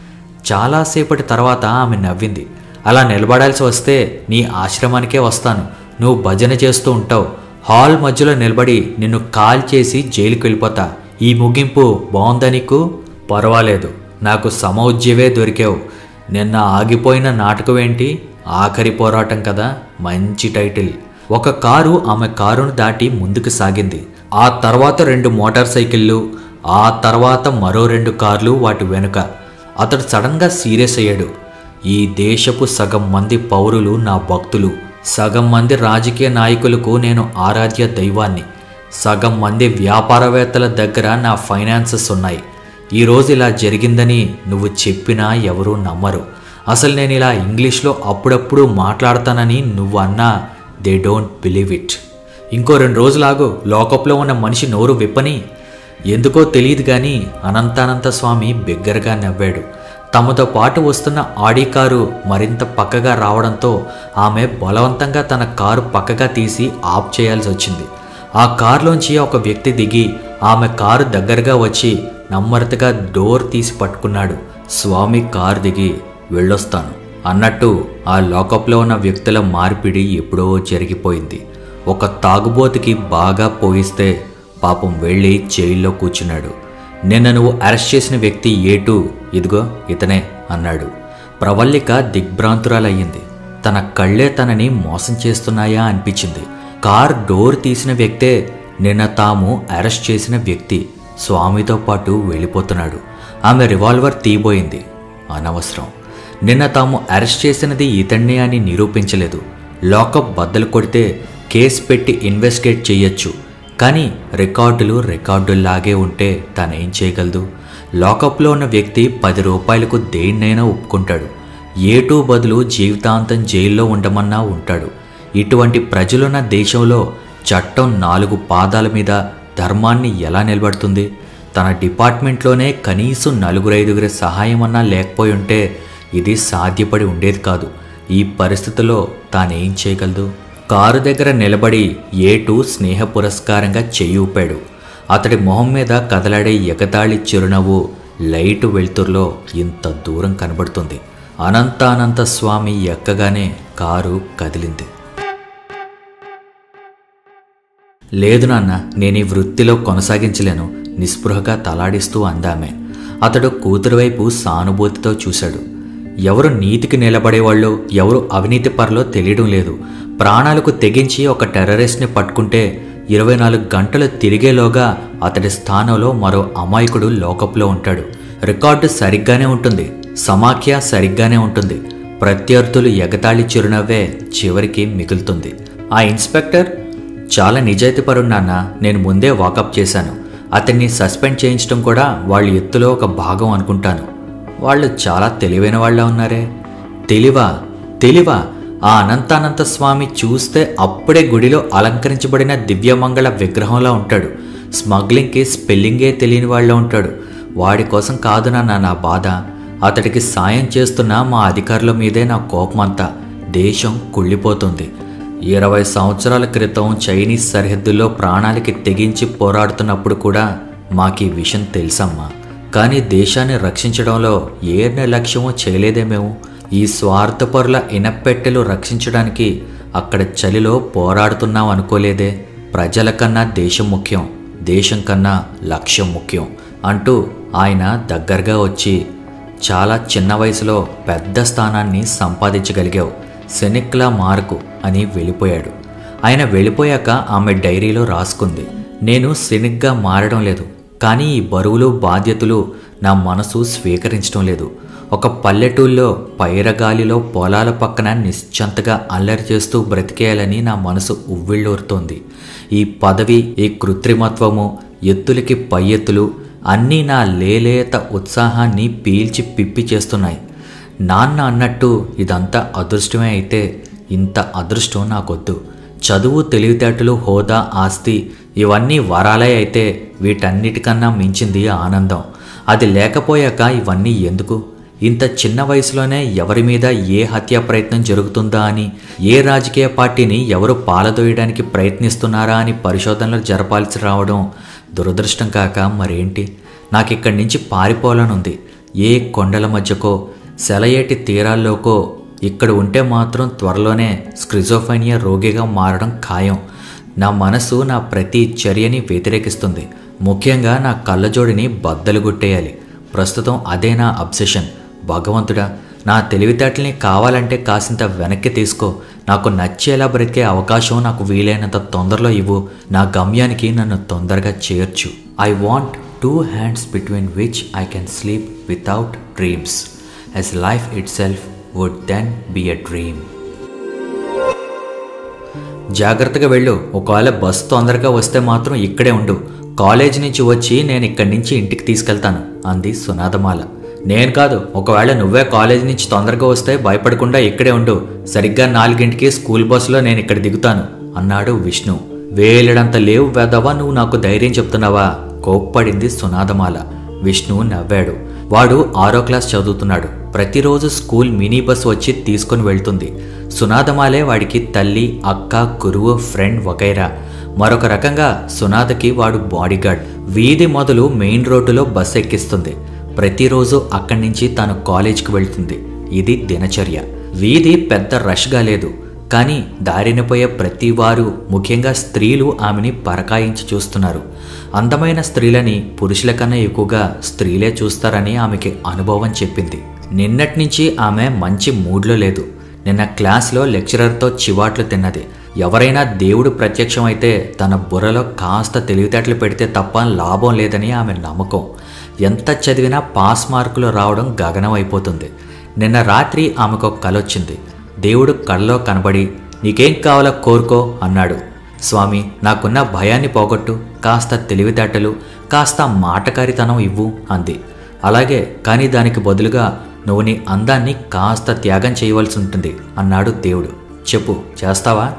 చాలాసేపటి తర్వాత ఆమె నవ్వింది అలా నిలబడాల్సి వస్తే నీ ఆశ్రమానికే వస్తాను నువ్వు భజన చేస్తూ ఉంటావు హాల్ మధ్యలో నిలబడి నిన్ను కాల్ చేసి జైలుకి వెళ్ళిపోతా ఈ ముగింపు బాగుందా నీకు పర్వాలేదు నాకు సమౌజ్యవే దొరికావు నిన్న ఆగిపోయిన నాటకం ఏంటి ఆఖరి పోరాటం కదా మంచి టైటిల్ ఒక కారు ఆమె కారును దాటి ముందుకు సాగింది ఆ తర్వాత రెండు మోటార్ సైకిళ్ళు ఆ తర్వాత మరో రెండు కార్లు వాటి వెనుక అతడు సడన్గా సీరియస్ అయ్యాడు ఈ దేశపు సగం మంది పౌరులు నా భక్తులు సగం మంది రాజకీయ నాయకులకు నేను ఆరాధ్య దైవాన్ని సగం మంది వ్యాపారవేత్తల దగ్గర నా ఫైనాన్సెస్ ఉన్నాయి ఈరోజు ఇలా జరిగిందని నువ్వు చెప్పినా ఎవరూ నమ్మరు అసలు నేను ఇలా ఇంగ్లీష్లో అప్పుడప్పుడు మాట్లాడతానని నువ్వు అన్నా దే డోంట్ బిలీవ్ ఇట్ ఇంకో రెండు రోజులాగు లోకప్లో ఉన్న మనిషి నోరు విప్పని ఎందుకో తెలియదు కానీ అనంతానంత స్వామి బిగ్గరగా నవ్వాడు తమతో పాటు వస్తున్న ఆడి కారు మరింత పక్కగా రావడంతో ఆమె బలవంతంగా తన కారు పక్కగా తీసి ఆఫ్ చేయాల్సి వచ్చింది ఆ కారులోంచి ఒక వ్యక్తి దిగి ఆమె కారు దగ్గరగా వచ్చి నమ్మరతగా డోర్ తీసి పట్టుకున్నాడు స్వామి కారు దిగి వెళ్ళొస్తాను అన్నట్టు ఆ లాకప్లో ఉన్న వ్యక్తుల మార్పిడి ఎప్పుడో జరిగిపోయింది ఒక తాగుబోతుకి బాగా పోయిస్తే పాపం వెళ్ళి జైల్లో కూర్చున్నాడు నిన్న నువ్వు అరెస్ట్ చేసిన వ్యక్తి ఏటు ఇదిగో ఇతనే అన్నాడు ప్రవల్లిక దిగ్భ్రాంతురాలయ్యింది తన కళ్ళే తనని మోసం చేస్తున్నాయా అనిపించింది కార్ డోర్ తీసిన వ్యక్తే నిన్న తాము అరెస్ట్ చేసిన వ్యక్తి స్వామితో పాటు వెళ్ళిపోతున్నాడు ఆమె రివాల్వర్ తీయబోయింది అనవసరం నిన్న తాము అరెస్ట్ చేసినది ఇతన్నే అని నిరూపించలేదు లాకప్ బద్దలు కొడితే కేసు పెట్టి ఇన్వెస్టిగేట్ చేయొచ్చు కానీ రికార్డులు రికార్డుల్లాగే ఉంటే తనేం చేయగలదు లాకప్లో ఉన్న వ్యక్తి పది రూపాయలకు దేన్నైనా ఒప్పుకుంటాడు ఏటూ బదులు జీవితాంతం జైల్లో ఉండమన్నా ఉంటాడు ఇటువంటి ప్రజలున్న దేశంలో చట్టం నాలుగు పాదాల మీద ధర్మాన్ని ఎలా నిలబడుతుంది తన డిపార్ట్మెంట్లోనే కనీసం నలుగురైదుగురి సహాయం అన్నా లేకపోయి ఉంటే ఇది సాధ్యపడి ఉండేది కాదు ఈ పరిస్థితిలో తానేం చేయగలదు కారు దగ్గర నిలబడి ఏటు స్నేహ పురస్కారంగా చెయ్యి ఊపాడు అతడి మొహం మీద కదలాడే ఎగతాళి చిరునవ్వు లైటు వెలుతురులో ఇంత దూరం కనబడుతుంది అనంతానంత స్వామి ఎక్కగానే కారు కదిలింది లేదు నాన్న నేను ఈ వృత్తిలో కొనసాగించలేను నిస్పృహగా తలాడిస్తూ అందామే అతడు కూతురు వైపు సానుభూతితో చూశాడు ఎవరు నీతికి నిలబడేవాళ్ళో ఎవరు అవినీతి పరలో తెలియడం లేదు ప్రాణాలకు తెగించి ఒక టెర్రరిస్ట్ని పట్టుకుంటే ఇరవై నాలుగు గంటలు తిరిగేలోగా అతడి స్థానంలో మరో అమాయకుడు లోకప్లో ఉంటాడు రికార్డు సరిగ్గానే ఉంటుంది సమాఖ్య సరిగ్గానే ఉంటుంది ప్రత్యర్థులు ఎగతాళి చిరునవ్వే చివరికి మిగులుతుంది ఆ ఇన్స్పెక్టర్ చాలా నిజాయితీపరుడు నాన్న నేను ముందే వాకప్ చేశాను అతన్ని సస్పెండ్ చేయించడం కూడా వాళ్ళ ఎత్తులో ఒక భాగం అనుకుంటాను వాళ్ళు చాలా తెలివైన వాళ్ళ ఉన్నారే తెలివా తెలివా ఆ అనంతానంత స్వామి చూస్తే అప్పుడే గుడిలో అలంకరించబడిన దివ్యమంగళ విగ్రహంలా ఉంటాడు స్మగ్లింగ్కి స్పెల్లింగే తెలియని వాళ్ళ ఉంటాడు వాడి కోసం కాదు నాన్న నా బాధ అతడికి సాయం చేస్తున్న మా అధికారుల మీదే నా కోపమంతా దేశం కుళ్ళిపోతుంది ఇరవై సంవత్సరాల క్రితం చైనీస్ సరిహద్దుల్లో ప్రాణాలకి తెగించి పోరాడుతున్నప్పుడు కూడా మాకు ఈ విషయం తెలుసమ్మా కానీ దేశాన్ని రక్షించడంలో ఏ నిర్లక్ష్యమో చేయలేదే మేము ఈ స్వార్థపరుల ఇనపెట్టెలు రక్షించడానికి అక్కడ చలిలో పోరాడుతున్నాం అనుకోలేదే ప్రజల కన్నా దేశం ముఖ్యం దేశం కన్నా లక్ష్యం ముఖ్యం అంటూ ఆయన దగ్గరగా వచ్చి చాలా చిన్న వయసులో పెద్ద స్థానాన్ని సంపాదించగలిగావు సెనిక్లా మార్కు అని వెళ్ళిపోయాడు ఆయన వెళ్ళిపోయాక ఆమె డైరీలో రాసుకుంది నేను సెనిక్గా మారడం లేదు కానీ ఈ బరువులు బాధ్యతలు నా మనసు స్వీకరించడం లేదు ఒక పల్లెటూళ్ళలో పైరగాలిలో పొలాల పక్కన నిశ్చంతగా అల్లరి చేస్తూ బ్రతికేయాలని నా మనసు ఉవ్విళ్ళూరుతోంది ఈ పదవి ఈ కృత్రిమత్వము ఎత్తులకి పై ఎత్తులు అన్నీ నా లేలేత ఉత్సాహాన్ని పీల్చి పిప్పి చేస్తున్నాయి నాన్న అన్నట్టు ఇదంతా అదృష్టమే అయితే ఇంత అదృష్టం నాకొద్దు చదువు తెలివితేటలు హోదా ఆస్తి ఇవన్నీ వరాలే అయితే వీటన్నిటికన్నా మించింది ఆనందం అది లేకపోయాక ఇవన్నీ ఎందుకు ఇంత చిన్న వయసులోనే ఎవరి మీద ఏ హత్యా ప్రయత్నం జరుగుతుందా అని ఏ రాజకీయ పార్టీని ఎవరు పాలదోయడానికి ప్రయత్నిస్తున్నారా అని పరిశోధనలు జరపాల్సి రావడం దురదృష్టం కాక మరేంటి నాకు ఇక్కడి నుంచి పారిపోవాలనుంది ఏ కొండల మధ్యకో సెలయేటి తీరాల్లోకో ఇక్కడ ఉంటే మాత్రం త్వరలోనే స్క్రిజోఫైనియా రోగిగా మారడం ఖాయం నా మనసు నా ప్రతి చర్యని వ్యతిరేకిస్తుంది ముఖ్యంగా నా కళ్ళజోడిని బద్దలు కొట్టేయాలి ప్రస్తుతం అదే నా అబ్సెషన్ భగవంతుడా నా తెలివితేటల్ని కావాలంటే కాసింత వెనక్కి తీసుకో నాకు నచ్చేలా బ్రతికే అవకాశం నాకు వీలైనంత తొందరలో ఇవ్వు నా గమ్యానికి నన్ను తొందరగా చేర్చు I want two hands between which I can sleep without dreams as life itself would then be a dream. జాగ్రత్తగా వెళ్ళు ఒకవేళ బస్ తొందరగా వస్తే మాత్రం ఇక్కడే ఉండు కాలేజ్ నుంచి వచ్చి నేను ఇక్కడి నుంచి ఇంటికి తీసుకెళ్తాను అంది సునాదమాల నేను కాదు ఒకవేళ నువ్వే కాలేజ్ నుంచి తొందరగా వస్తే భయపడకుండా ఇక్కడే ఉండు సరిగ్గా నాలుగింటికి స్కూల్ బస్సులో నేను ఇక్కడ దిగుతాను అన్నాడు విష్ణు వేలడంత లేవు వెదవా నువ్వు నాకు ధైర్యం చెప్తున్నావా కోప్పడింది సునాదమాల విష్ణు నవ్వాడు వాడు ఆరో క్లాస్ చదువుతున్నాడు ప్రతిరోజు స్కూల్ మినీ బస్ వచ్చి తీసుకొని వెళ్తుంది సునాదమాలే వాడికి తల్లి అక్క గురువు ఫ్రెండ్ వగైరా మరొక రకంగా సునాదకి వాడు బాడీగార్డ్ వీధి మొదలు మెయిన్ రోడ్డులో బస్ ఎక్కిస్తుంది ప్రతిరోజు అక్కడి నుంచి తాను కాలేజ్కి వెళ్తుంది ఇది దినచర్య వీధి పెద్ద రష్గా లేదు కానీ దారిన పోయే ప్రతి వారు ముఖ్యంగా స్త్రీలు ఆమెని పరకాయించి చూస్తున్నారు అందమైన స్త్రీలని పురుషుల కన్నా ఎక్కువగా స్త్రీలే చూస్తారని ఆమెకి అనుభవం చెప్పింది నిన్నటి నుంచి ఆమె మంచి మూడ్లో లేదు నిన్న క్లాస్లో లెక్చరర్తో చివాట్లు తిన్నది ఎవరైనా దేవుడు ప్రత్యక్షమైతే తన బుర్రలో కాస్త తెలివితేటలు పెడితే తప్ప లాభం లేదని ఆమె నమ్మకం ఎంత చదివినా పాస్ మార్కులు రావడం గగనం అయిపోతుంది నిన్న రాత్రి ఆమెకు ఒక కల వచ్చింది దేవుడు కళ్ళలో కనబడి నీకేం కావాలో కోరుకో అన్నాడు స్వామి నాకున్న భయాన్ని పోగొట్టు కాస్త తెలివితేటలు కాస్త మాటకారితనం ఇవ్వు అంది అలాగే కానీ దానికి బదులుగా నువ్వు నీ అందాన్ని కాస్త త్యాగం చేయవలసి ఉంటుంది అన్నాడు దేవుడు చెప్పు చేస్తావా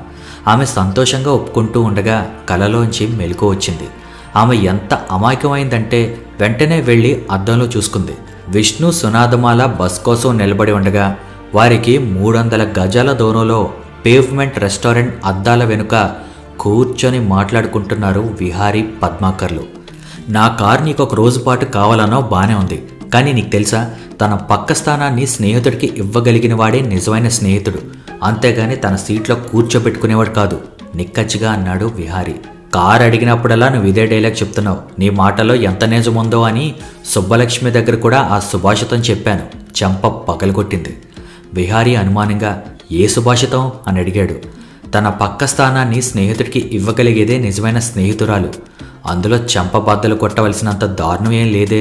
ఆమె సంతోషంగా ఒప్పుకుంటూ ఉండగా కలలోంచి మెలకు వచ్చింది ఆమె ఎంత అమాయకమైందంటే వెంటనే వెళ్ళి అద్దంలో చూసుకుంది విష్ణు సునాదమాల బస్ కోసం నిలబడి ఉండగా వారికి మూడు వందల గజాల దూరంలో పేవ్మెంట్ రెస్టారెంట్ అద్దాల వెనుక కూర్చొని మాట్లాడుకుంటున్నారు విహారీ పద్మాకర్లు నా కార్ నీకు ఒక రోజు పాటు కావాలనో బానే ఉంది కానీ నీకు తెలుసా తన పక్క స్థానాన్ని స్నేహితుడికి ఇవ్వగలిగిన వాడే నిజమైన స్నేహితుడు అంతేగాని తన సీట్లో కూర్చోబెట్టుకునేవాడు కాదు నిక్కచ్చిగా అన్నాడు విహారీ కార్ అడిగినప్పుడల్లా నువ్వు ఇదే డైలాగ్ చెప్తున్నావు నీ మాటలో ఎంత నిజముందో అని సుబ్బలక్ష్మి దగ్గర కూడా ఆ సుభాషితం చెప్పాను చెంప పగలగొట్టింది విహారీ అనుమానంగా ఏ సుభాషితం అని అడిగాడు తన పక్క స్థానాన్ని స్నేహితుడికి ఇవ్వగలిగేదే నిజమైన స్నేహితురాలు అందులో చెంప బద్దలు కొట్టవలసినంత దారుణం ఏం లేదే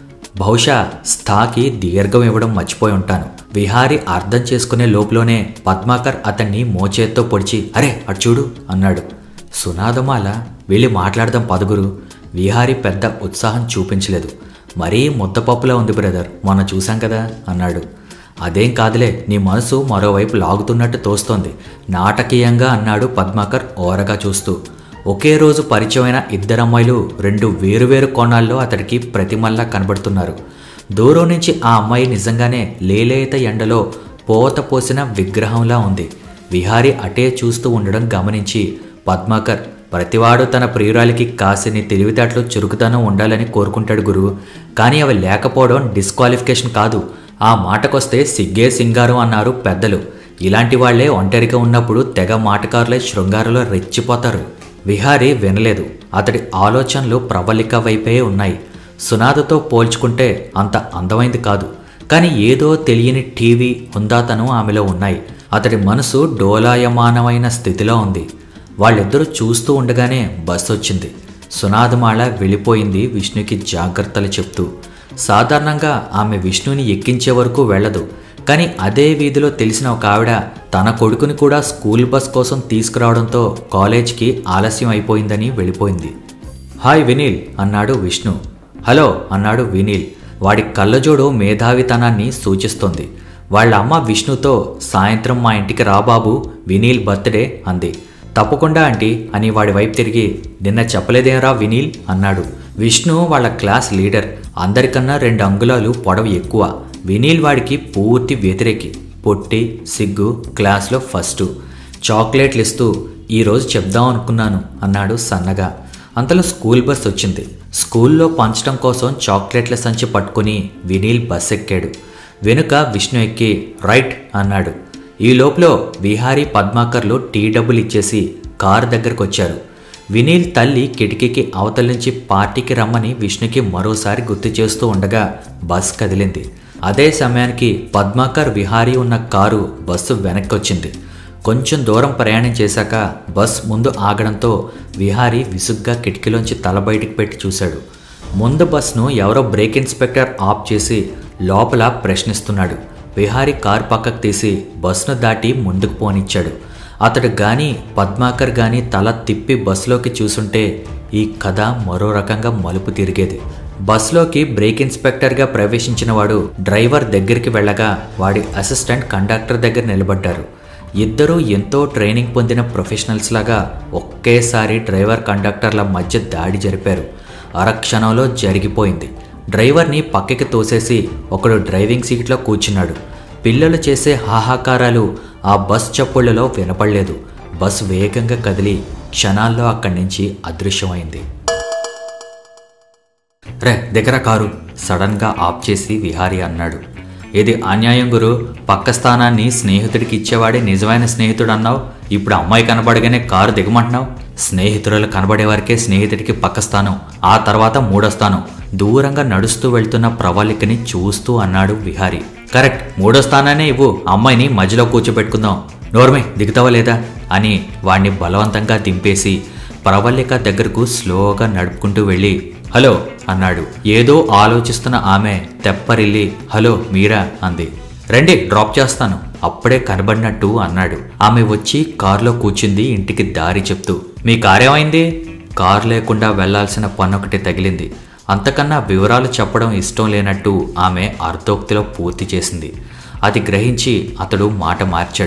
బహుశా స్థాకి దీర్ఘం ఇవ్వడం మర్చిపోయి ఉంటాను విహారి అర్థం చేసుకునే లోపులోనే పద్మాకర్ అతన్ని మోచేత్తో పొడిచి అరే అటు చూడు అన్నాడు సునాదమాల వెళ్ళి మాట్లాడదాం పదుగురు విహారి పెద్ద ఉత్సాహం చూపించలేదు మరీ ముద్దపప్పులా ఉంది బ్రదర్ మొన్న చూశాం కదా అన్నాడు అదేం కాదులే నీ మనసు మరోవైపు లాగుతున్నట్టు తోస్తోంది నాటకీయంగా అన్నాడు పద్మాకర్ ఓరగా చూస్తూ ఒకే రోజు పరిచయమైన ఇద్దరమ్మాయిలు రెండు వేరువేరు కోణాల్లో అతడికి ప్రతిమల్లా కనబడుతున్నారు దూరం నుంచి ఆ అమ్మాయి నిజంగానే లేలేత ఎండలో పోత పోసిన విగ్రహంలా ఉంది విహారి అటే చూస్తూ ఉండడం గమనించి పద్మాకర్ ప్రతివాడు తన ప్రియురాలికి కాసిని తెలివితేటలు చురుకుతనం ఉండాలని కోరుకుంటాడు గురువు కానీ అవి లేకపోవడం డిస్క్వాలిఫికేషన్ కాదు ఆ మాటకొస్తే సిగ్గే సింగారం అన్నారు పెద్దలు ఇలాంటి వాళ్లే ఒంటరిగా ఉన్నప్పుడు తెగ మాటకారులై శృంగారంలో రెచ్చిపోతారు విహారీ వినలేదు అతడి ఆలోచనలు ప్రబలిక వైపే ఉన్నాయి సునాదతో పోల్చుకుంటే అంత అందమైంది కాదు కానీ ఏదో తెలియని టీవీ హుందాతనం ఆమెలో ఉన్నాయి అతడి మనసు డోలాయమానమైన స్థితిలో ఉంది వాళ్ళిద్దరూ చూస్తూ ఉండగానే బస్సు వచ్చింది సునాదమాల వెళ్ళిపోయింది విష్ణుకి జాగ్రత్తలు చెప్తూ సాధారణంగా ఆమె విష్ణుని ఎక్కించే వరకు వెళ్ళదు కానీ అదే వీధిలో తెలిసిన ఒక ఆవిడ తన కొడుకుని కూడా స్కూల్ బస్ కోసం తీసుకురావడంతో కాలేజ్కి ఆలస్యం అయిపోయిందని వెళ్ళిపోయింది హాయ్ వినీల్ అన్నాడు విష్ణు హలో అన్నాడు వినీల్ వాడి కళ్ళజోడు మేధావితనాన్ని సూచిస్తోంది వాళ్ళ అమ్మ విష్ణుతో సాయంత్రం మా ఇంటికి రా బాబు వినీల్ బర్త్డే అంది తప్పకుండా ఆంటీ అని వాడి వైపు తిరిగి నిన్న చెప్పలేదేరా వినీల్ అన్నాడు విష్ణు వాళ్ళ క్లాస్ లీడర్ అందరికన్నా రెండు అంగుళాలు పొడవు ఎక్కువ వినీల్ వాడికి పూర్తి వ్యతిరేకి పొట్టి సిగ్గు క్లాస్లో ఫస్టు చాక్లెట్లు ఇస్తూ ఈరోజు చెప్దాం అనుకున్నాను అన్నాడు సన్నగా అంతలో స్కూల్ బస్ వచ్చింది స్కూల్లో పంచడం కోసం చాక్లెట్ల సంచి పట్టుకుని వినీల్ బస్ ఎక్కాడు వెనుక విష్ణు ఎక్కి రైట్ అన్నాడు ఈ లోపల విహారీ పద్మాకర్లు టీ డబ్బులు ఇచ్చేసి కారు దగ్గరకు వచ్చారు వినీల్ తల్లి కిటికీకి అవతల నుంచి పార్టీకి రమ్మని విష్ణుకి మరోసారి గుర్తు చేస్తూ ఉండగా బస్ కదిలింది అదే సమయానికి పద్మాకర్ విహారీ ఉన్న కారు బస్సు వెనక్కి వచ్చింది కొంచెం దూరం ప్రయాణం చేశాక బస్ ముందు ఆగడంతో విహారీ విసుగ్గా కిటికీలోంచి తల బయటికి పెట్టి చూశాడు ముందు బస్ను ఎవరో బ్రేక్ ఇన్స్పెక్టర్ ఆఫ్ చేసి లోపల ప్రశ్నిస్తున్నాడు విహారీ కార్ పక్కకు తీసి బస్ను దాటి ముందుకు పోనిచ్చాడు అతడు గాని పద్మాకర్ గాని తల తిప్పి బస్సులోకి చూసుంటే ఈ కథ మరో రకంగా మలుపు తిరిగేది బస్సులోకి బ్రేక్ ఇన్స్పెక్టర్గా ప్రవేశించిన వాడు డ్రైవర్ దగ్గరికి వెళ్ళగా వాడి అసిస్టెంట్ కండక్టర్ దగ్గర నిలబడ్డారు ఇద్దరూ ఎంతో ట్రైనింగ్ పొందిన ప్రొఫెషనల్స్ లాగా ఒకేసారి డ్రైవర్ కండక్టర్ల మధ్య దాడి జరిపారు అరక్షణంలో జరిగిపోయింది డ్రైవర్ని పక్కకి తోసేసి ఒకడు డ్రైవింగ్ సీట్లో కూర్చున్నాడు పిల్లలు చేసే హాహాకారాలు ఆ బస్ చప్పుళ్లలో వినపడలేదు బస్ వేగంగా కదిలి క్షణాల్లో అక్కడి నుంచి అదృశ్యమైంది రే దగ్గర కారు సడన్గా ఆఫ్ చేసి విహారి అన్నాడు ఇది అన్యాయం గురు పక్క స్థానాన్ని స్నేహితుడికి ఇచ్చేవాడే నిజమైన స్నేహితుడు అన్నావు ఇప్పుడు అమ్మాయి కనబడగానే కారు దిగమంటున్నావు స్నేహితురాలు కనబడే వరకే స్నేహితుడికి పక్క స్థానం ఆ తర్వాత మూడో స్థానం దూరంగా నడుస్తూ వెళ్తున్న ప్రవళికని చూస్తూ అన్నాడు విహారి కరెక్ట్ మూడో స్థానాన్నే ఇవ్వు అమ్మాయిని మధ్యలో కూర్చోబెట్టుకుందాం నోర్మే దిగుతావా లేదా అని వాణ్ణి బలవంతంగా దింపేసి ప్రవళిక దగ్గరకు స్లోగా నడుపుకుంటూ వెళ్ళి హలో అన్నాడు ఏదో ఆలోచిస్తున్న ఆమె తెప్పరిల్లి హలో మీరా అంది రండి డ్రాప్ చేస్తాను అప్పుడే కనబడినట్టు అన్నాడు ఆమె వచ్చి కారులో కూర్చుంది ఇంటికి దారి చెప్తూ మీ కారేమైంది కారు లేకుండా వెళ్లాల్సిన పనొకటి తగిలింది అంతకన్నా వివరాలు చెప్పడం ఇష్టం లేనట్టు ఆమె అర్ధోక్తిలో పూర్తి చేసింది అది గ్రహించి అతడు మాట మార్చాడు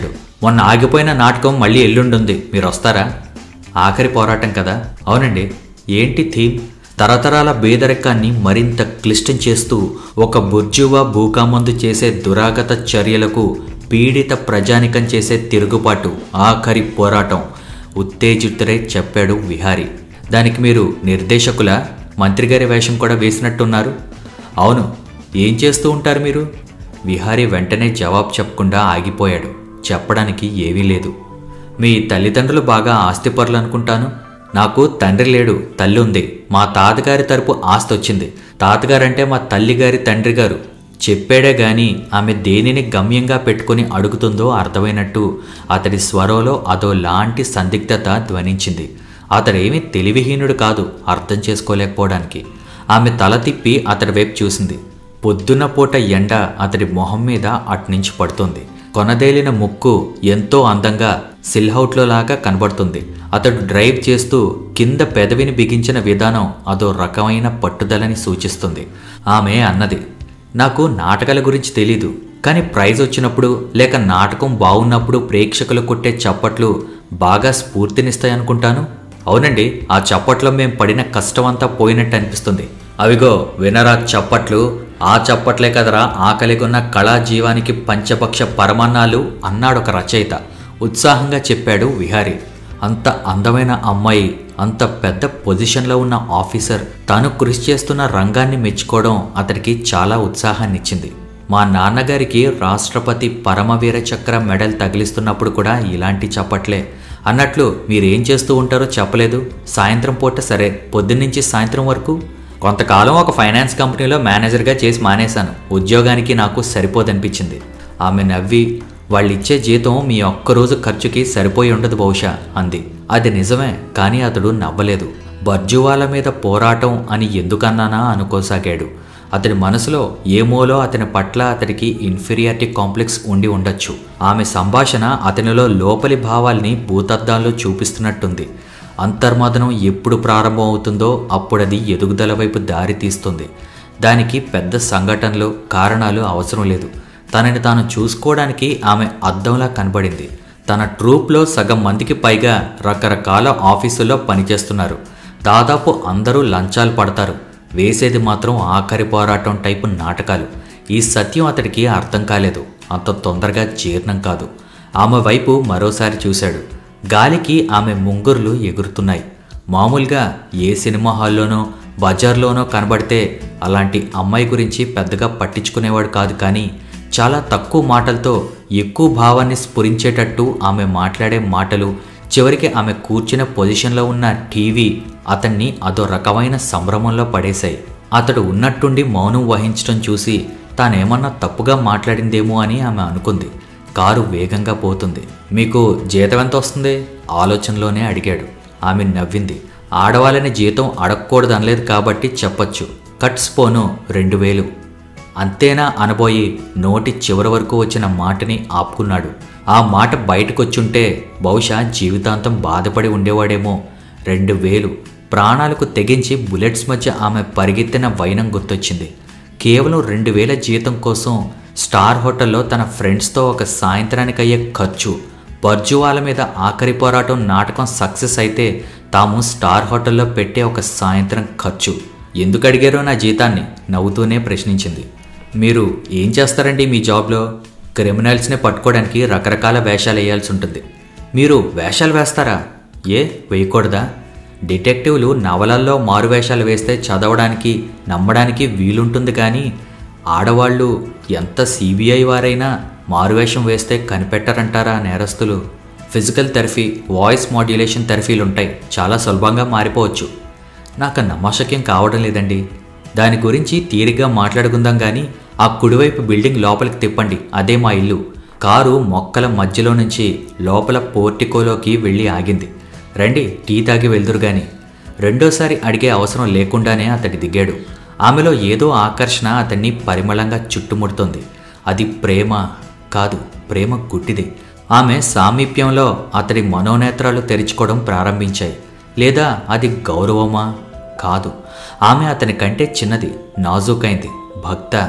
మొన్న ఆగిపోయిన నాటకం మళ్ళీ ఎల్లుండుంది మీరు వస్తారా ఆఖరి పోరాటం కదా అవునండి ఏంటి థీమ్ తరతరాల బేదరికాన్ని మరింత క్లిష్టం చేస్తూ ఒక బుర్జువా భూకామందు చేసే దురాగత చర్యలకు పీడిత ప్రజానికం చేసే తిరుగుబాటు ఆఖరి పోరాటం ఉత్తేజితుడై చెప్పాడు విహారీ దానికి మీరు నిర్దేశకుల మంత్రి గారి వేషం కూడా వేసినట్టున్నారు అవును ఏం చేస్తూ ఉంటారు మీరు విహారీ వెంటనే జవాబు చెప్పకుండా ఆగిపోయాడు చెప్పడానికి ఏమీ లేదు మీ తల్లిదండ్రులు బాగా ఆస్తిపరులు అనుకుంటాను నాకు తండ్రి లేడు తల్లి ఉంది మా తాతగారి తరపు ఆస్తి వచ్చింది తాతగారంటే మా తల్లిగారి తండ్రి గారు చెప్పాడే గాని ఆమె దేనిని గమ్యంగా పెట్టుకుని అడుగుతుందో అర్థమైనట్టు అతడి స్వరంలో అదో లాంటి సందిగ్ధత ధ్వనించింది అతడేమీ తెలివిహీనుడు కాదు అర్థం చేసుకోలేకపోవడానికి ఆమె తల తిప్పి అతడి వైపు చూసింది పొద్దున్న పూట ఎండ అతడి మొహం మీద అట్నుంచి పడుతుంది కొనదేలిన ముక్కు ఎంతో అందంగా సిల్హౌట్లో లాగా కనబడుతుంది అతడు డ్రైవ్ చేస్తూ కింద పెదవిని బిగించిన విధానం అదో రకమైన పట్టుదలని సూచిస్తుంది ఆమె అన్నది నాకు నాటకాల గురించి తెలీదు కానీ ప్రైజ్ వచ్చినప్పుడు లేక నాటకం బాగున్నప్పుడు ప్రేక్షకులు కొట్టే చప్పట్లు బాగా స్ఫూర్తినిస్తాయనుకుంటాను అవునండి ఆ చప్పట్లో మేం పడిన కష్టమంతా పోయినట్టు అనిపిస్తుంది అవిగో వినరా చప్పట్లు ఆ చప్పట్లే కదరా ఆకలిగొన్న కళాజీవానికి పంచపక్ష పరమాన్నాలు అన్నాడొక రచయిత ఉత్సాహంగా చెప్పాడు విహారీ అంత అందమైన అమ్మాయి అంత పెద్ద పొజిషన్లో ఉన్న ఆఫీసర్ తాను కృషి చేస్తున్న రంగాన్ని మెచ్చుకోవడం అతడికి చాలా ఉత్సాహాన్నిచ్చింది మా నాన్నగారికి రాష్ట్రపతి పరమవీర చక్ర మెడల్ తగిలిస్తున్నప్పుడు కూడా ఇలాంటి చప్పట్లే అన్నట్లు మీరేం చేస్తూ ఉంటారో చెప్పలేదు సాయంత్రం పూట సరే పొద్దున్నుంచి సాయంత్రం వరకు కొంతకాలం ఒక ఫైనాన్స్ కంపెనీలో మేనేజర్గా చేసి మానేశాను ఉద్యోగానికి నాకు సరిపోదనిపించింది ఆమె నవ్వి వాళ్ళిచ్చే జీతం మీ ఒక్కరోజు ఖర్చుకి సరిపోయి ఉండదు బహుశా అంది అది నిజమే కానీ అతడు నవ్వలేదు బర్జువాల మీద పోరాటం అని ఎందుకన్నానా అనుకోసాగాడు అతడి మనసులో ఏమోలో అతని పట్ల అతడికి ఇన్ఫీరియారిటీ కాంప్లెక్స్ ఉండి ఉండొచ్చు ఆమె సంభాషణ అతనిలో లోపలి భావాల్ని భూతద్దాల్లో చూపిస్తున్నట్టుంది అంతర్మదనం ఎప్పుడు ప్రారంభం అవుతుందో అప్పుడది ఎదుగుదల వైపు దారి తీస్తుంది దానికి పెద్ద సంఘటనలు కారణాలు అవసరం లేదు తనని తాను చూసుకోవడానికి ఆమె అద్దంలా కనబడింది తన ట్రూప్లో సగం మందికి పైగా రకరకాల ఆఫీసుల్లో పనిచేస్తున్నారు దాదాపు అందరూ లంచాలు పడతారు వేసేది మాత్రం ఆఖరి పోరాటం టైపు నాటకాలు ఈ సత్యం అతడికి అర్థం కాలేదు అంత తొందరగా జీర్ణం కాదు ఆమె వైపు మరోసారి చూశాడు గాలికి ఆమె ముంగురులు ఎగురుతున్నాయి మామూలుగా ఏ సినిమా హాల్లోనో బజార్లోనో కనబడితే అలాంటి అమ్మాయి గురించి పెద్దగా పట్టించుకునేవాడు కాదు కానీ చాలా తక్కువ మాటలతో ఎక్కువ భావాన్ని స్ఫురించేటట్టు ఆమె మాట్లాడే మాటలు చివరికి ఆమె కూర్చున్న పొజిషన్లో ఉన్న టీవీ అతన్ని అదో రకమైన సంభ్రమంలో పడేశాయి అతడు ఉన్నట్టుండి మౌనం వహించడం చూసి తానేమన్నా తప్పుగా మాట్లాడిందేమో అని ఆమె అనుకుంది కారు వేగంగా పోతుంది మీకు జీతం ఎంత వస్తుంది ఆలోచనలోనే అడిగాడు ఆమె నవ్వింది ఆడవాళ్ళని జీతం అడగకూడదు అనలేదు కాబట్టి చెప్పొచ్చు కట్స్ పోను రెండు వేలు అంతేనా అనబోయి నోటి చివరి వరకు వచ్చిన మాటని ఆపుకున్నాడు ఆ మాట బయటకొచ్చుంటే బహుశా జీవితాంతం బాధపడి ఉండేవాడేమో రెండు వేలు ప్రాణాలకు తెగించి బుల్లెట్స్ మధ్య ఆమె పరిగెత్తిన వైనం గుర్తొచ్చింది కేవలం రెండు వేల జీతం కోసం స్టార్ హోటల్లో తన ఫ్రెండ్స్తో ఒక సాయంత్రానికి అయ్యే ఖర్చు బర్జువాల మీద ఆఖరి పోరాటం నాటకం సక్సెస్ అయితే తాము స్టార్ హోటల్లో పెట్టే ఒక సాయంత్రం ఖర్చు ఎందుకు అడిగారో నా జీతాన్ని నవ్వుతూనే ప్రశ్నించింది మీరు ఏం చేస్తారండి మీ జాబ్లో క్రిమినల్స్ని పట్టుకోవడానికి రకరకాల వేషాలు వేయాల్సి ఉంటుంది మీరు వేషాలు వేస్తారా ఏ వేయకూడదా డిటెక్టివ్లు నవలల్లో మారువేషాలు వేస్తే చదవడానికి నమ్మడానికి వీలుంటుంది కానీ ఆడవాళ్ళు ఎంత సిబిఐ వారైనా మారువేషం వేస్తే కనిపెట్టరంటారా నేరస్తులు ఫిజికల్ థెరపీ వాయిస్ మాడ్యులేషన్ థెరపీలు ఉంటాయి చాలా సులభంగా మారిపోవచ్చు నాకు నమ్మశక్యం కావడం లేదండి దాని గురించి తీరిగ్గా మాట్లాడుకుందాం కానీ ఆ కుడివైపు బిల్డింగ్ లోపలికి తిప్పండి అదే మా ఇల్లు కారు మొక్కల మధ్యలో నుంచి లోపల పోర్టికోలోకి వెళ్ళి ఆగింది రండి టీ తాగి వెళ్దురు గాని రెండోసారి అడిగే అవసరం లేకుండానే అతడి దిగాడు ఆమెలో ఏదో ఆకర్షణ అతన్ని పరిమళంగా చుట్టుముడుతోంది అది ప్రేమ కాదు ప్రేమ గుడ్డిది ఆమె సామీప్యంలో అతడి మనోనేత్రాలు తెరుచుకోవడం ప్రారంభించాయి లేదా అది గౌరవమా కాదు ఆమె అతని కంటే చిన్నది నాజూకైంది భక్త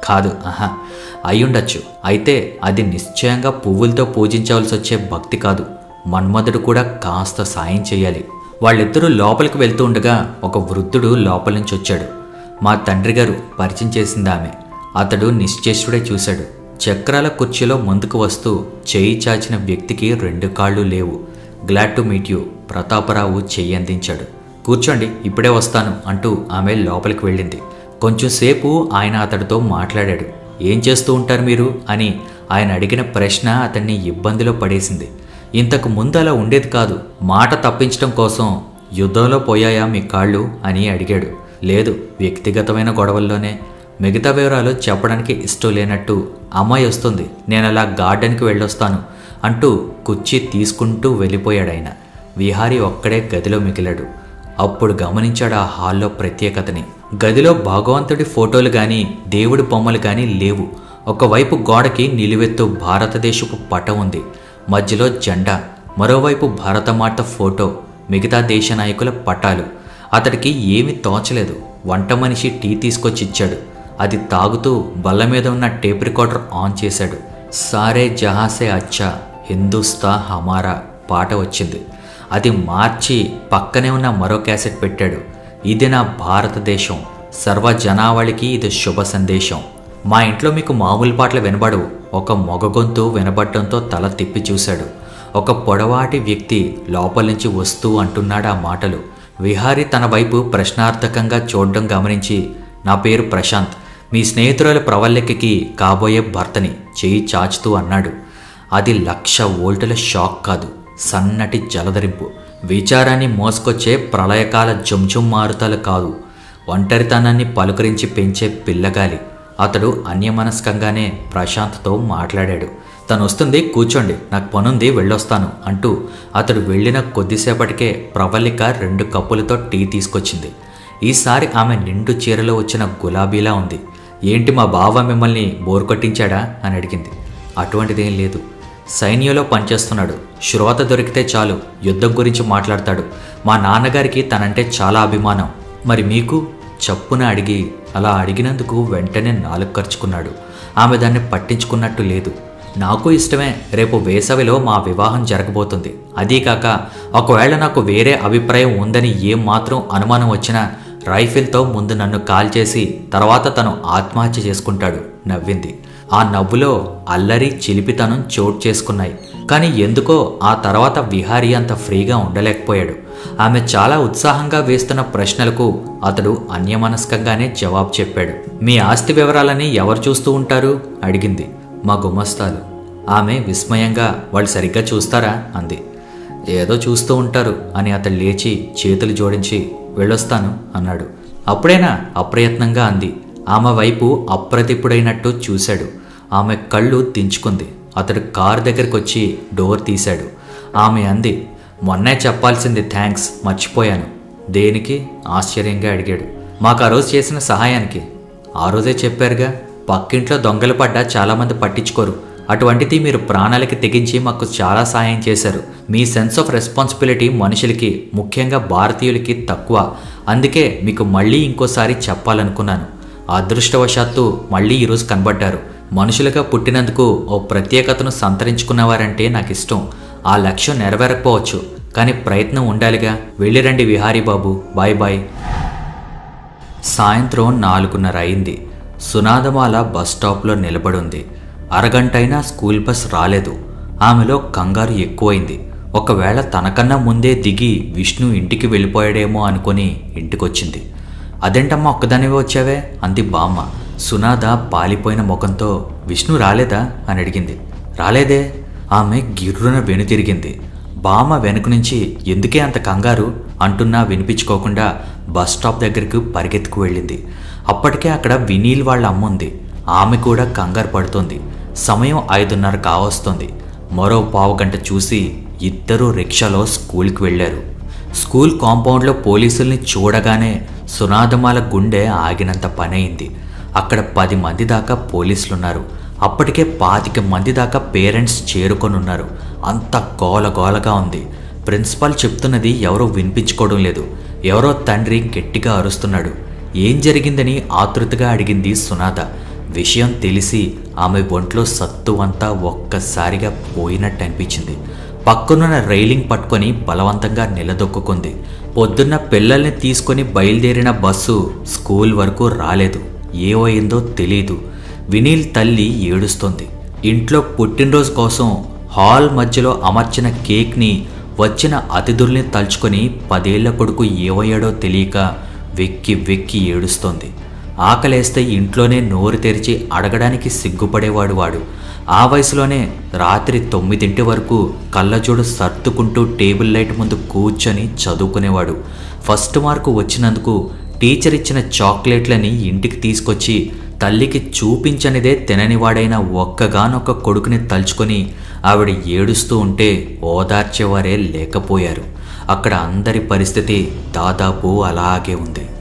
కాదు ఆహా అయ్యుండొచ్చు అయితే అది నిశ్చయంగా పువ్వులతో పూజించవలసి వచ్చే భక్తి కాదు మన్మధుడు కూడా కాస్త సాయం చేయాలి వాళ్ళిద్దరూ లోపలికి వెళ్తూ ఉండగా ఒక వృద్ధుడు లోపల నుంచి వచ్చాడు మా తండ్రి గారు పరిచయం చేసింది ఆమె అతడు నిశ్చేష్టుడే చూశాడు చక్రాల కుర్చీలో ముందుకు వస్తూ చేయి చాచిన వ్యక్తికి రెండు కాళ్ళు లేవు glad to meet you Prataparao చెయ్యి అందించాడు కూర్చోండి ఇప్పుడే వస్తాను అంటూ ఆమె లోపలికి వెళ్ళింది కొంచెం సేపు ఆయన అతడితో మాట్లాడాడు ఏం చేస్తూ ఉంటారు మీరు అని ఆయన అడిగిన ప్రశ్న అతన్ని ఇబ్బందిలో పడేసింది ఇంతకు ముందు అలా ఉండేది కాదు మాట తప్పించడం కోసం యుద్ధంలో పోయాయా మీ కాళ్ళు అని అడిగాడు లేదు వ్యక్తిగతమైన గొడవల్లోనే మిగతా వివరాలు చెప్పడానికి ఇష్టం లేనట్టు అమ్మాయి వస్తుంది నేను అలా గార్డెన్కి వెళ్ళొస్తాను అంటూ కుర్చీ తీసుకుంటూ వెళ్ళిపోయాడు ఆయన విహారీ ఒక్కడే గదిలో మిగిలాడు అప్పుడు గమనించాడు ఆ హాల్లో ప్రత్యేకతని గదిలో భగవంతుడి ఫోటోలు కానీ దేవుడి బొమ్మలు కానీ లేవు ఒకవైపు గోడకి నిలువెత్తు భారతదేశపు పటం ఉంది మధ్యలో జెండా మరోవైపు భారతమాత ఫోటో మిగతా దేశ నాయకుల పటాలు అతడికి ఏమీ తోచలేదు వంట మనిషి టీ తీసుకొచ్చి ఇచ్చాడు అది తాగుతూ బల్ల మీద ఉన్న టేప్ రికార్డర్ ఆన్ చేశాడు సారే జహాసే అచ్చా హిందుస్తా హమారా పాట వచ్చింది అది మార్చి పక్కనే ఉన్న మరో క్యాసెట్ పెట్టాడు ఇది నా భారతదేశం సర్వ జనావళికి ఇది శుభ సందేశం మా ఇంట్లో మీకు మామూలు పాటలు వినబడవు ఒక మొగ గొంతు వినబడటంతో తల తిప్పి చూశాడు ఒక పొడవాటి వ్యక్తి లోపల నుంచి వస్తూ అంటున్నాడు ఆ మాటలు విహారి తన వైపు ప్రశ్నార్థకంగా చూడడం గమనించి నా పేరు ప్రశాంత్ మీ స్నేహితురాల ప్రవల్లెక్కకి కాబోయే భర్తని చేయి చాచుతూ అన్నాడు అది లక్ష వోల్టుల షాక్ కాదు సన్నటి జలధరింపు విచారాన్ని మోసుకొచ్చే ప్రళయకాల జుంజుం మారుతాలు కాదు ఒంటరితనాన్ని పలుకరించి పెంచే పిల్లగాలి అతడు అన్యమనస్కంగానే ప్రశాంత్తో మాట్లాడాడు తను వస్తుంది కూర్చోండి నాకు పనుంది వెళ్ళొస్తాను అంటూ అతడు వెళ్ళిన కొద్దిసేపటికే ప్రవల్లిక రెండు కప్పులతో టీ తీసుకొచ్చింది ఈసారి ఆమె నిండు చీరలో వచ్చిన గులాబీలా ఉంది ఏంటి మా బావ మిమ్మల్ని బోరు కొట్టించాడా అని అడిగింది అటువంటిదేం లేదు సైన్యంలో పనిచేస్తున్నాడు శ్రోత దొరికితే చాలు యుద్ధం గురించి మాట్లాడతాడు మా నాన్నగారికి తనంటే చాలా అభిమానం మరి మీకు చప్పున అడిగి అలా అడిగినందుకు వెంటనే నాలుగు ఖర్చుకున్నాడు ఆమె దాన్ని పట్టించుకున్నట్టు లేదు నాకు ఇష్టమే రేపు వేసవిలో మా వివాహం జరగబోతుంది అదీ కాక ఒకవేళ నాకు వేరే అభిప్రాయం ఉందని ఏం మాత్రం అనుమానం వచ్చినా రైఫిల్తో ముందు నన్ను కాల్ చేసి తర్వాత తను ఆత్మహత్య చేసుకుంటాడు నవ్వింది ఆ నవ్వులో అల్లరి చిలిపితనం చోటు చేసుకున్నాయి కానీ ఎందుకో ఆ తర్వాత విహారీ అంత ఫ్రీగా ఉండలేకపోయాడు ఆమె చాలా ఉత్సాహంగా వేస్తున్న ప్రశ్నలకు అతడు అన్యమనస్కంగానే జవాబు చెప్పాడు మీ ఆస్తి వివరాలని ఎవరు చూస్తూ ఉంటారు అడిగింది మా గుమస్తాలు ఆమె విస్మయంగా వాళ్ళు సరిగ్గా చూస్తారా అంది ఏదో చూస్తూ ఉంటారు అని అతడు లేచి చేతులు జోడించి వెళ్ళొస్తాను అన్నాడు అప్పుడేనా అప్రయత్నంగా అంది ఆమె వైపు అప్రతిప్పుడైనట్టు చూశాడు ఆమె కళ్ళు దించుకుంది అతడు కారు దగ్గరికి వచ్చి డోర్ తీశాడు ఆమె అంది మొన్నే చెప్పాల్సింది థ్యాంక్స్ మర్చిపోయాను దేనికి ఆశ్చర్యంగా అడిగాడు మాకు ఆ రోజు చేసిన సహాయానికి ఆ రోజే చెప్పారుగా పక్కింట్లో దొంగలు పడ్డా చాలామంది పట్టించుకోరు అటువంటిది మీరు ప్రాణాలకి తెగించి మాకు చాలా సాయం చేశారు మీ సెన్స్ ఆఫ్ రెస్పాన్సిబిలిటీ మనుషులకి ముఖ్యంగా భారతీయులకి తక్కువ అందుకే మీకు మళ్ళీ ఇంకోసారి చెప్పాలనుకున్నాను అదృష్టవశాత్తు మళ్ళీ ఈరోజు కనబడ్డారు మనుషులుగా పుట్టినందుకు ఓ ప్రత్యేకతను సంతరించుకున్నవారంటే నాకు ఇష్టం ఆ లక్ష్యం నెరవేరకపోవచ్చు కానీ ప్రయత్నం ఉండాలిగా వెళ్ళిరండి విహారీ బాబు బాయ్ బాయ్ సాయంత్రం నాలుగున్నర అయింది సునాదమాల బస్ స్టాప్లో నిలబడుంది అరగంటైనా స్కూల్ బస్ రాలేదు ఆమెలో కంగారు ఎక్కువైంది ఒకవేళ తనకన్నా ముందే దిగి విష్ణు ఇంటికి వెళ్ళిపోయాడేమో అనుకొని ఇంటికొచ్చింది అదేంటమ్మా ఒక్కదానివే వచ్చావే అంది బామ్మ సునాద పాలిపోయిన ముఖంతో విష్ణు రాలేదా అని అడిగింది రాలేదే ఆమె గిర్రున వెనుతిరిగింది బామ్మ వెనుక నుంచి ఎందుకే అంత కంగారు అంటున్నా వినిపించుకోకుండా బస్ స్టాప్ దగ్గరకు పరిగెత్తుకు వెళ్ళింది అప్పటికే అక్కడ వినీల్ వాళ్ళ అమ్మ ఉంది ఆమె కూడా కంగారు పడుతోంది సమయం ఐదున్నర కావస్తోంది మరో పావు గంట చూసి ఇద్దరూ రిక్షాలో స్కూల్కి వెళ్ళారు స్కూల్ కాంపౌండ్లో పోలీసుల్ని చూడగానే సునాదమాల గుండె ఆగినంత పనయింది అక్కడ పది మంది దాకా పోలీసులున్నారు అప్పటికే పాతిక మంది దాకా పేరెంట్స్ చేరుకొని ఉన్నారు అంత గోల గోలగా ఉంది ప్రిన్సిపాల్ చెప్తున్నది ఎవరో వినిపించుకోవడం లేదు ఎవరో తండ్రి గట్టిగా అరుస్తున్నాడు ఏం జరిగిందని ఆతృతగా అడిగింది సునాద విషయం తెలిసి ఆమె ఒంట్లో సత్తు అంతా ఒక్కసారిగా పోయినట్టు అనిపించింది పక్కనున్న రైలింగ్ పట్టుకొని బలవంతంగా నిలదొక్కుంది పొద్దున్న పిల్లల్ని తీసుకొని బయలుదేరిన బస్సు స్కూల్ వరకు రాలేదు ఏమైందో తెలీదు వినీల్ తల్లి ఏడుస్తోంది ఇంట్లో పుట్టినరోజు కోసం హాల్ మధ్యలో అమర్చిన కేక్ని వచ్చిన అతిథుల్ని తలుచుకొని పదేళ్ల కొడుకు ఏమయ్యాడో తెలియక వెక్కి వెక్కి ఏడుస్తోంది ఆకలేస్తే ఇంట్లోనే నోరు తెరిచి అడగడానికి సిగ్గుపడేవాడు వాడు ఆ వయసులోనే రాత్రి తొమ్మిదింటి వరకు కళ్ళజోడు సర్దుకుంటూ టేబుల్ లైట్ ముందు కూర్చొని చదువుకునేవాడు ఫస్ట్ మార్కు వచ్చినందుకు టీచర్ ఇచ్చిన చాక్లెట్లని ఇంటికి తీసుకొచ్చి తల్లికి చూపించనిదే తిననివాడైన ఒక్కగానొక్క కొడుకుని తలుచుకొని ఆవిడ ఏడుస్తూ ఉంటే ఓదార్చేవారే లేకపోయారు అక్కడ అందరి పరిస్థితి దాదాపు అలాగే ఉంది